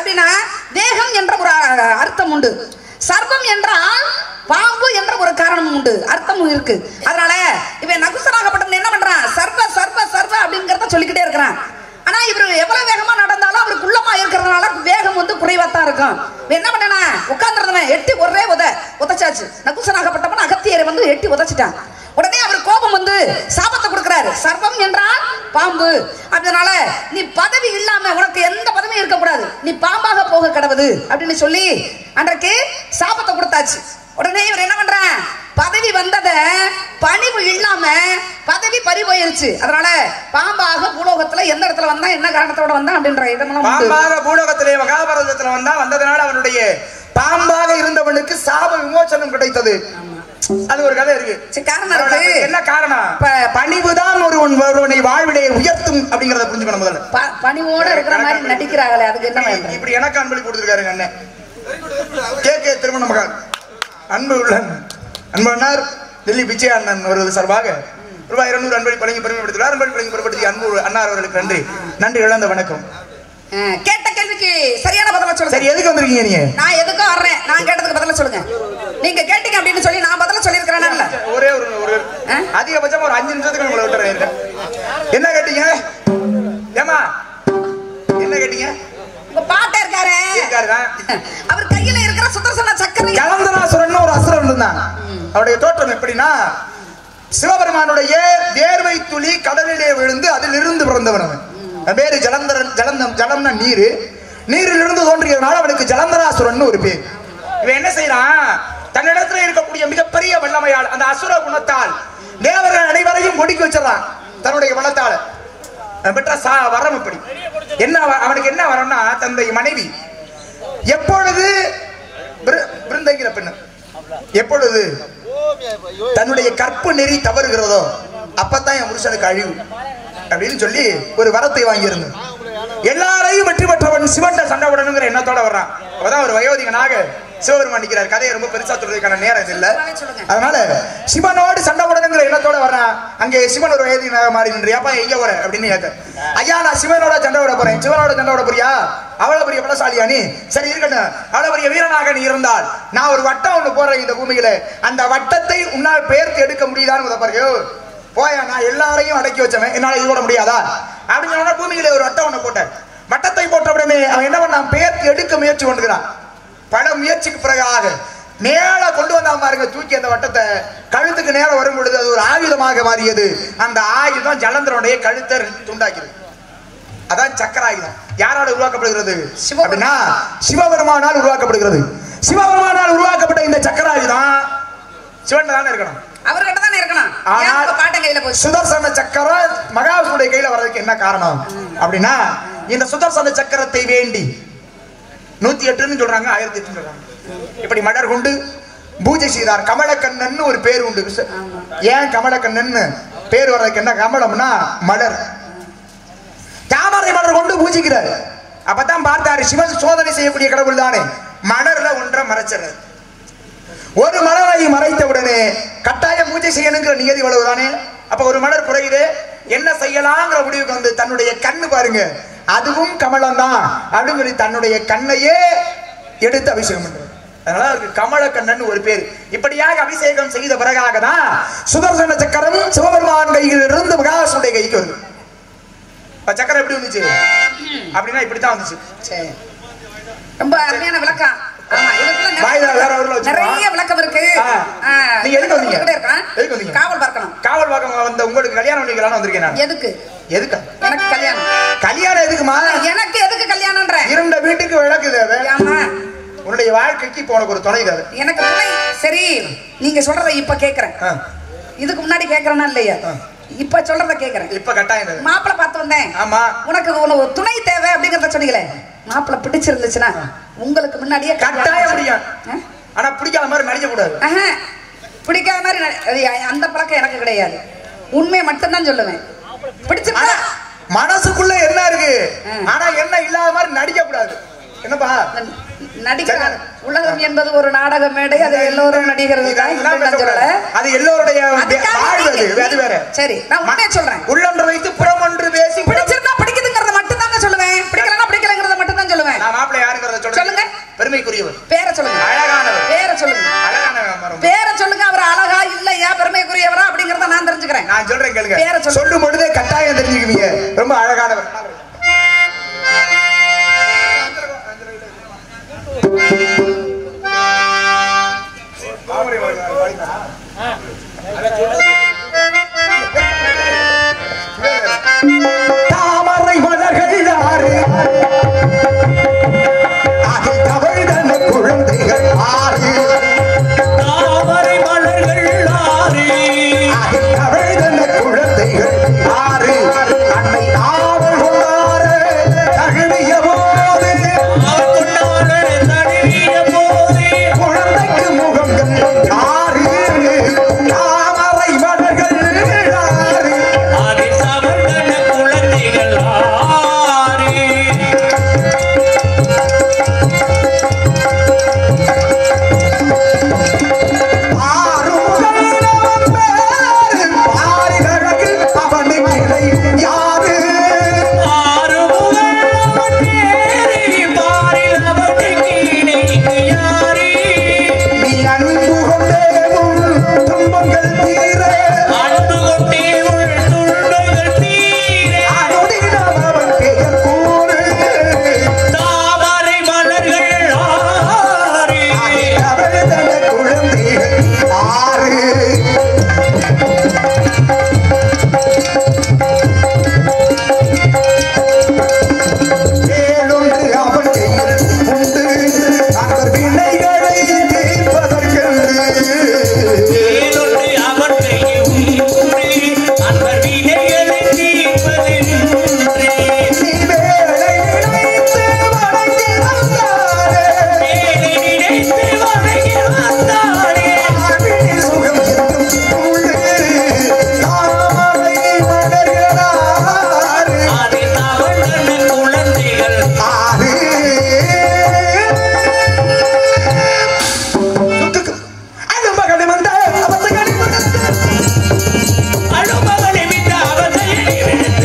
அப்படின்னா வேகம் என்ற ஒரு அஹ், அர்த்தம் உண்டு சர்வம் என்றால் பாம்பு என்ற ஒரு காரணம் உண்டு அர்த்தமும் இருக்கு அதனால இவன் நகுசனாகப்பட்டவன் என்ன பண்றான் சர்வ சர்வ சர்வ அப்படிங்கறத சொல்லிக்கிட்டே இருக்கிறான் ஆனா இவரு எவ்வளவு வேகமா நடந்தாலும் அவருக்கு உள்ளமா இருக்கிறதுனால வேகம் வந்து குறைவா தான் இருக்கும் இவன் என்ன பண்ணனா உட்கார்ந்துருந்தவன் எட்டி ஒரே உத உதச்சாச்சு நகுசனாகப்பட்டவன் அகத்தியரை வந்து எட்டி உதச்சிட்டான் உடனே அவர் கோபம் வந்து சாபத்தை கொடுக்கிறாரு சர்வம் என்றால் பாம்பு அதனால நீ பதவி இல்லாம உனக்கு எந்த பதவியும் இருக்கக்கூடாது நீ பாம்பாக போக கடவுது அப்படின்னு சொல்லி அன்றைக்கு சாபத்தை கொடுத்தாச்சு உடனே இவர் என்ன பண்றான் பதவி வந்தத பணிவு இல்லாம பதவி பறி போயிருச்சு அதனால பாம்பாக பூலோகத்துல எந்த இடத்துல வந்தா என்ன காரணத்தோட வந்தா அப்படின்ற இடமெல்லாம் உண்டு பாம்பாக பூலோகத்திலே மகாபாரதத்துல வந்தா வந்ததனால அவனுடைய பாம்பாக இருந்தவனுக்கு சாப விமோசனம் கிடைத்தது அது ஒரு கதை இருக்கு சரி, காரணம் இருக்கு. என்ன காரணம் ப- பணிவுதான் ஒருவன் ஒருவனை வாழ்விலே உயர்த்தும் அப்படிங்கறத புரிஞ்சுக்கணும் முதல்ல ப- பணிவோட இருக்கிற மாதிரி நடிக்கிறாங்களே அதுக்கு என்ன இப்படி- வேணும் இப்படி எனக்கு அன்பளி கொடுத்திருக்காருங்க அண்ணன் கே கே திருமண மகான் அன்பு உள்ள அன்பு அண்ணார் டெல்லி விஜய அண்ணன் வருவது சார்பாக ரூபாய் இருநூறு அன்பளி பழங்கி பெருமைப்படுத்துகிறார் அன்பளி பழங்கி பெருமைப்படுத்திய அன்பு அண்ணார் அவர்களுக்கு நன்றி நன்றி இழந்த வணக்கம் ஆ, கேட்ட கேள்விக்கு சரியான பதில சொல்லுங்க சரி எதுக்கு வந்திருக்கீங்க நீங்க நான் எதுக்கும் வர்றேன் நான் கேட்டதுக்கு பதில சொல்லுங்க நீங்க கேட்டீங்க அப்படின்னு சொல்லி நான் பதில சொல்லியிருக்கிறேன்ல ஒரே ஒரு ஒரு ஆ? அதிகபட்சம் ஒரு அஞ்சு நிமிஷத்துக்கு உங்களை விட்டுறேன் இருங்க. என்ன கேட்டீங்க ஏமா என்ன கேட்டீங்க உங்க பாட்டே இருக்காரு இருக்காருங்க அவர் கையில இருக்கிற சுதர்சன சக்கரை கலந்தராசுரன் ஒரு அசுரன் இருந்தான் அவருடைய தோற்றம் எப்படின்னா சிவபெருமானுடைய வேர்வை துளி கடலிலே விழுந்து அதிலிருந்து பிறந்தவன் அவன் அவன் பேரு ஜலந்தரன் ஜலந்தம் ஜலம்னா நீரு நீரிலிருந்து தோன்றியதுனால அவனுக்கு ஜலந்தராசுரன் ஒரு பேர் இவன் என்ன செய்யறான் தன்னிடத்துல இருக்கக்கூடிய மிகப்பெரிய வல்லமையால் அந்த அசுர குணத்தால் தேவர்கள் அனைவரையும் ஒடுக்கி வச்சிடறான் தன்னுடைய வளத்தால அவன் பெற்ற சா வரம் இப்படி என்ன வ- அவனுக்கு என்ன வரம்னா தன்னுடைய மனைவி எப்பொழுது பிரு- பிருந்தங்கிற பெண்ணு எப்பொழுது தன்னுடைய கற்பு நெறி தவறுகிறதோ அப்பதான் என் புருஷனுக்கு அழிவு அப்படின்னு சொல்லி ஒரு வரத்தை வாங்கியிருந்தேன் எல்லாரையும் வெற்றி பெற்றவன் சிவன்ட சண்டை விடணுங்கிற எண்ணத்தோட வர்றான் அப்பதான் ஒரு வயோதிகனாக சிவபெருமான் நிற்கிறார் கதையை ரொம்ப பெருசா சொல்றதுக்கான நேரம் இது இல்ல அதனால சிவனோடு சண்டை விடணுங்கிற எண்ணத்தோட வர்றான் அங்கே சிவன் ஒரு வயோதிகனாக மாறி நின்று ஏப்பா எங்க போற அப்படின்னு கேட்க ஐயா நான் சிவனோட சண்டை விட போறேன் சிவனோட சண்டை விட போறியா அவ்வளவு பெரிய பலசாலியா நீ சரி இருக்கட்டும் அவ்வளவு பெரிய வீரனாக நீ இருந்தால் நான் ஒரு வட்டம் ஒண்ணு போடுறேன் இந்த பூமியில அந்த வட்டத்தை உன்னால் பெயர்த்து எடுக்க முடியுதான்னு உதப்பாரு போயா நான் எல்லாரையும் அடக்கி வச்சவன் என்னால இது போட முடியாதா அப்படின்னு சொன்னா பூமியில ஒரு வட்டம் ஒண்ணு போட்டேன் வட்டத்தை போட்ட உடனே அவன் என்ன பண்ணான் பெயர்த்து எடுக்க முயற்சி பண்ணுகிறான் பல முயற்சிக்கு பிறகாக மேல கொண்டு வந்தா பாருங்க தூக்கி அந்த வட்டத்தை கழுத்துக்கு நேரம் வரும் பொழுது அது ஒரு ஆயுதமாக மாறியது அந்த ஆயுதம் ஜலந்தரனுடைய கழுத்தை துண்டாக்கிது அதான் சக்கராயுதம் யாரால உருவாக்கப்படுகிறது சிவபெருமான். அப்படின்னா சிவபெருமானால் உருவாக்கப்படுகிறது சிவபெருமானால் உருவாக்கப்பட்ட இந்த சக்கராயுதம் சிவன் தானே இருக்கணும் அவர்கிட்ட தானே இருக்கணும் ஏன் ஆனால் உங்க பாட்டன் கையில போச்சு சுதர்சன சக்கரம் மகாவிஷ்ணுடைய கையில வர்றதுக்கு என்ன காரணம் அப்படின்னா இந்த சுதர்சன சக்கரத்தை வேண்டி நூத்தி எட்டுன்னு சொல்றாங்க ஆயிரத்தி எட்டுன்னு சொல்றாங்க இப்படி மலர் கொண்டு பூஜை செய்தார் கமலக்கண்ணன் ஒரு பேர் உண்டு விச- ஏன் கமலக்கண்ணன் பேர் வர்றதுக்கு என்ன கமலம்னா மலர் தாமரை மலர் கொண்டு பூஜிக்கிறார் அப்பதான் பார்த்தாரு சிவன் சோதனை செய்யக்கூடிய கடவுள் தானே மலர்ல ஒன்றை மறைச்சிடுறாரு ஒரு மலரை மறைத்த உடனே கட்டாயம் பூஜை செய்யணுங்கிற நியதி இவ்வளவு தானே அப்ப ஒரு மலர் குறையுது என்ன செய்யலாங்கிற முடிவுக்கு வந்து தன்னுடைய கண்ணு பாருங்க அதுவும் கமலம் தான் அப்படின்னு சொல்லி தன்னுடைய கண்ணையே எடுத்து அபிஷேகம் பண்றாரு அதனால அவருக்கு கமல கண்ணன் ஒரு பேர் இப்படியாக அபிஷேகம் செய்த பிறகாக தான் சுதர்சன சக்கரம் சிவபெருமான் கையில் இருந்து மகாசுடைய கைக்கு வருது அப்ப சக்கரம் எப்படி வந்துச்சு அப்படின்னா இப்படித்தான் வந்துச்சு சரி. ரொம்ப அருமையான விளக்கம் ஆமா, இதுக்குள்ள வாயில நிறைய வேற ஊர்ல வச்சுக்கலாம். நிறைய விளக்கம் இருக்கு ஆ. ஆ, நீங்க எதுக்கு வந்தீங்க? சொல்லிக்கிட்டே இருக்கேன். எதுக்கு வந்தீங்க? காவல் பார்க்கணும் காவல் பக்கம் வந்த உங்களுக்கு கல்யாணம் பண்ணிக்கலாம்னு வந்திருக்கேன் நான் எதுக்கு எதுக்கு எனக்கு கல்யாணம் கல்யாணம் எதுக்குமா எனக்கு எதுக்கு கல்யாணம்ன்ற இருண்ட வீட்டுக்கு விளக்கு தேவை ஏம்மா, உன்னுடைய வாழ்க்கைக்கு இப்போ உனக்கு ஒரு துணை தேவை எனக்கு துணை சரி நீங்க சொல்றத இப்ப கேக்குறேன் ஆ, இதுக்கு முன்னாடி கேக்குறேனா இல்லையா ஆ. இப்ப சொல்றத கேக்குறேன் இப்ப கட்டாயம் தேவை மாப்பிளை பார்த்து வந்தேன் ஆமா உனக்கு உனக்கு ஒரு துணை தேவை அப்படிங்கறத சொன்னீங்களே மாப்பிளை பிடிச்சிருந்துச்சுன்னா உங்களுக்கு முன்னாடியே கட்டாயம் முடியும் ஆ? ஆனா பிடிக்காத மாதிரி நடிக்க கூடாது ஆஹா, பிடிக்காத மாதிரி ந- அது அந்த பழக்கம் எனக்கு கிடையாது உண்மையை மட்டும்தான் சொல்லுவேன் பிடிச்சிருக்கா ஆனா மனசுக்குள்ள என்ன இருக்கு ஆ. ஆனா என்ன இல்லாத மாதிரி நடிக்க கூடாது என்னப்பா நடிக்கிறார் உலகம் என்பது ஒரு நாடக மேடை அது எல்லோரும் நடிகிறது தான் இதெல்லாம் இல்லைன்னு நான் சொல்லல. அது எல்லோருடைய அதுக்காக வாழ்வு அது நீங்க- அது வேற சரி நான் உண்மையை சொல்றேன் உள்ளொன்று வைத்து புறம் ஒன்று பேசி பிடிச்சிருந்தா பிடிக்குதுங்கிறத மட்டும் தாங்க சொல்லுவேன் பிடிக்கலன்னா பிடிக்கலங்கிறத மட்டும் தான் சொல்லுவேன் நான் மாப்பிள்ளை யாருங்க நான் சொல்றேன் கேளுங்க பேரை சொல்லு. சொல்லும் பொழுதே கட்டாயம் தெரிஞ்சுக்குவீங்க ரொம்ப அழகானவர் தாமரை மலர்கள் ஆறு அதில் தவழ்தன குழந்தைகள் ஆறு தாமரை மலர்கள் ஆறு அதில் தவழ்தன குழந்தைகள் ஆறு அன்னை ஆவல் கொண்டார தழுவிய போது அவர் கொண்டாட தழுவிய போது குழந்தைக்கு முகங்கள் ஆறு தாமரை மலர்கள் ஆறு அதில் தவழ்ந்தன குழந்தைகள் ஆறு ஆறுமுகன் தேறி பாரில் அவனுக்கு இணைக்கு யாரே அன்பு கொண்டே உள் துன்பங்கள் தீரே தாமரை மலர்கள் ஆறு ஏதொன்று அவன் கையில் உண்டு அன்பர் வினைகளை தீர்ப்பதென்று மேலே நினைத்து வணங்கி வந்தாரே அதில் தவழ்ந்தன குழந்தைகள் அழுமகளை விட்டு அவசையை விடுத்து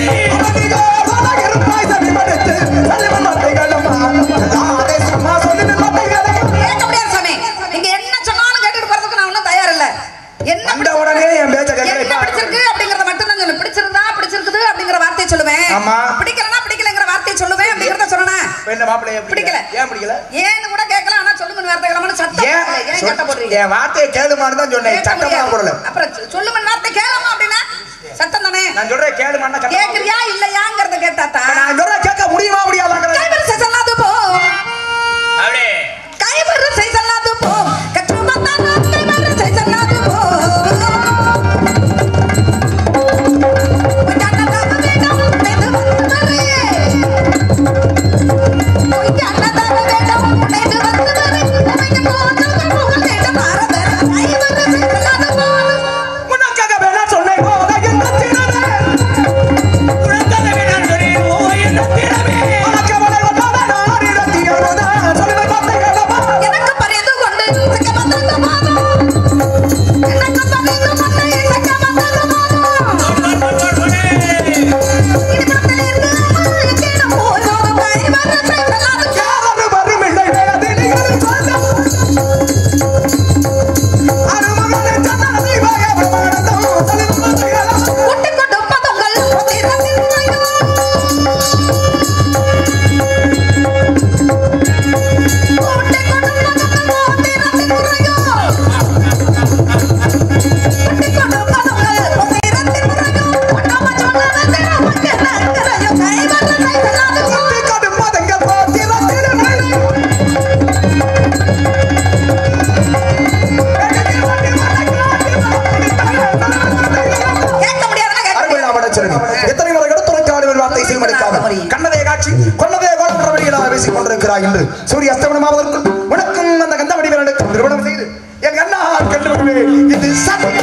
கேட்க முடியாது சாமி நீங்க என்ன சொன்னாலும் கேட்டுட்டு போறதுக்கு நான் ஒண்ணும் தயார் இல்ல என்ன வந்த உடனே என் பேச்ச என்ன கேட்க பிடிச்சிருக்கு அப்படிங்கறத மட்டும் தான் சொல்லுவேன் பிடிச்சிருந்தா பிடிச்சிருக்குது அப்படிங்கிற வார்த்தையை சொல்லுவேன் ஆமா. பிடிக்கலனா பிடிக்கலங்கிற வார்த்தையை சொல்லுவேன் அப்படிங்கறத சொல்லணும் என்ன மாப்பிள்ளைய பிடிக்கல. ஏன் பிடிக்கல ஏன்னு கூட கேட்கல ஆனா சொல்லுமன் வார்த்தை கிளம்பணும் சத்தம் ஏன் போடல. ஏன் கேட்ட சொல்- போடுறீங்க என் வார்த்தையை கேளுமான்னு தான் சொன்னேன் கேட்க சட்டமா முடியாது. போடல அப்புறம் சொ- சொல்லுமன் வார்த்தை கேளாமா அப்படின்னா சத்தம் தானே நான் சொல்றேன் கேளுமான்னா சத்தமா கேக்குறியா இல்லையாங்கிறத கேட்டாத்தா நான் சொல்றேன் கேட்க முடியுமா முடியாதாங்கிறது கைவரிசை சொல்லாது போ அப்படியே கைவரிசை சொல்லாது போ கற்று வந்தாலும் கைவரிசை சொல்லாது போ பொய்யானதாக வேண்டாம், உடைந்து வந்து வரு. பொய்யானதாக வேண்டாம், உடைந்து வந்து வரு. உமைக்கு போதும் புகழ் வேண்டும் மறவர். கைவரிசை சொல்லாது போ. உனக்காக வேணா சொன்னேன் போத என்ன திறமே உனக்காக வேணாம் சொன்னேன், ஓ என்ன திறமே. உனக்கு அவளை ஒன்றாத நாடி ரத்தி அழுதா சொல்லுவேன் வார்த்தை கேளமா எனக்கு பரிந்து கொண்டு இசைக்க வந்தது மாதம். எனக்கு பரிந்து கொண்டு இசைக்க வந்தது மாதம். கொள், கொள், கொள், கொள், கொள். யாரது வருமில்லை வேதினிகளும் சொல்ல அருமகனை சந்தனத்தை வாய பிரமாணத்தம் சொல்லுவேன் வார்த்தை கேளமா கடும் மதங்கள் போத்திரத்திலே கேட்க முடியாதுன்னா கேட்க முடியாது. அருமையிலாமடச்சரணி. எத்தனை முறை எடுத்துரைத்தாலும் வார்த்தை செய்மடிக்காமல் கண்ணதே காட்சி கொன்னதே கோலமுறைகளாக பேசிக் கொண்டிருக்கிறாய் என்று சூரிய அஸ்தமனமாவதற்குள் உனக்கும் அந்த கந்தமணி வேலனுக்கும் திருமணம் செய்து என் கண்ணால் கண்டு வருவேன் இது சத்தியம்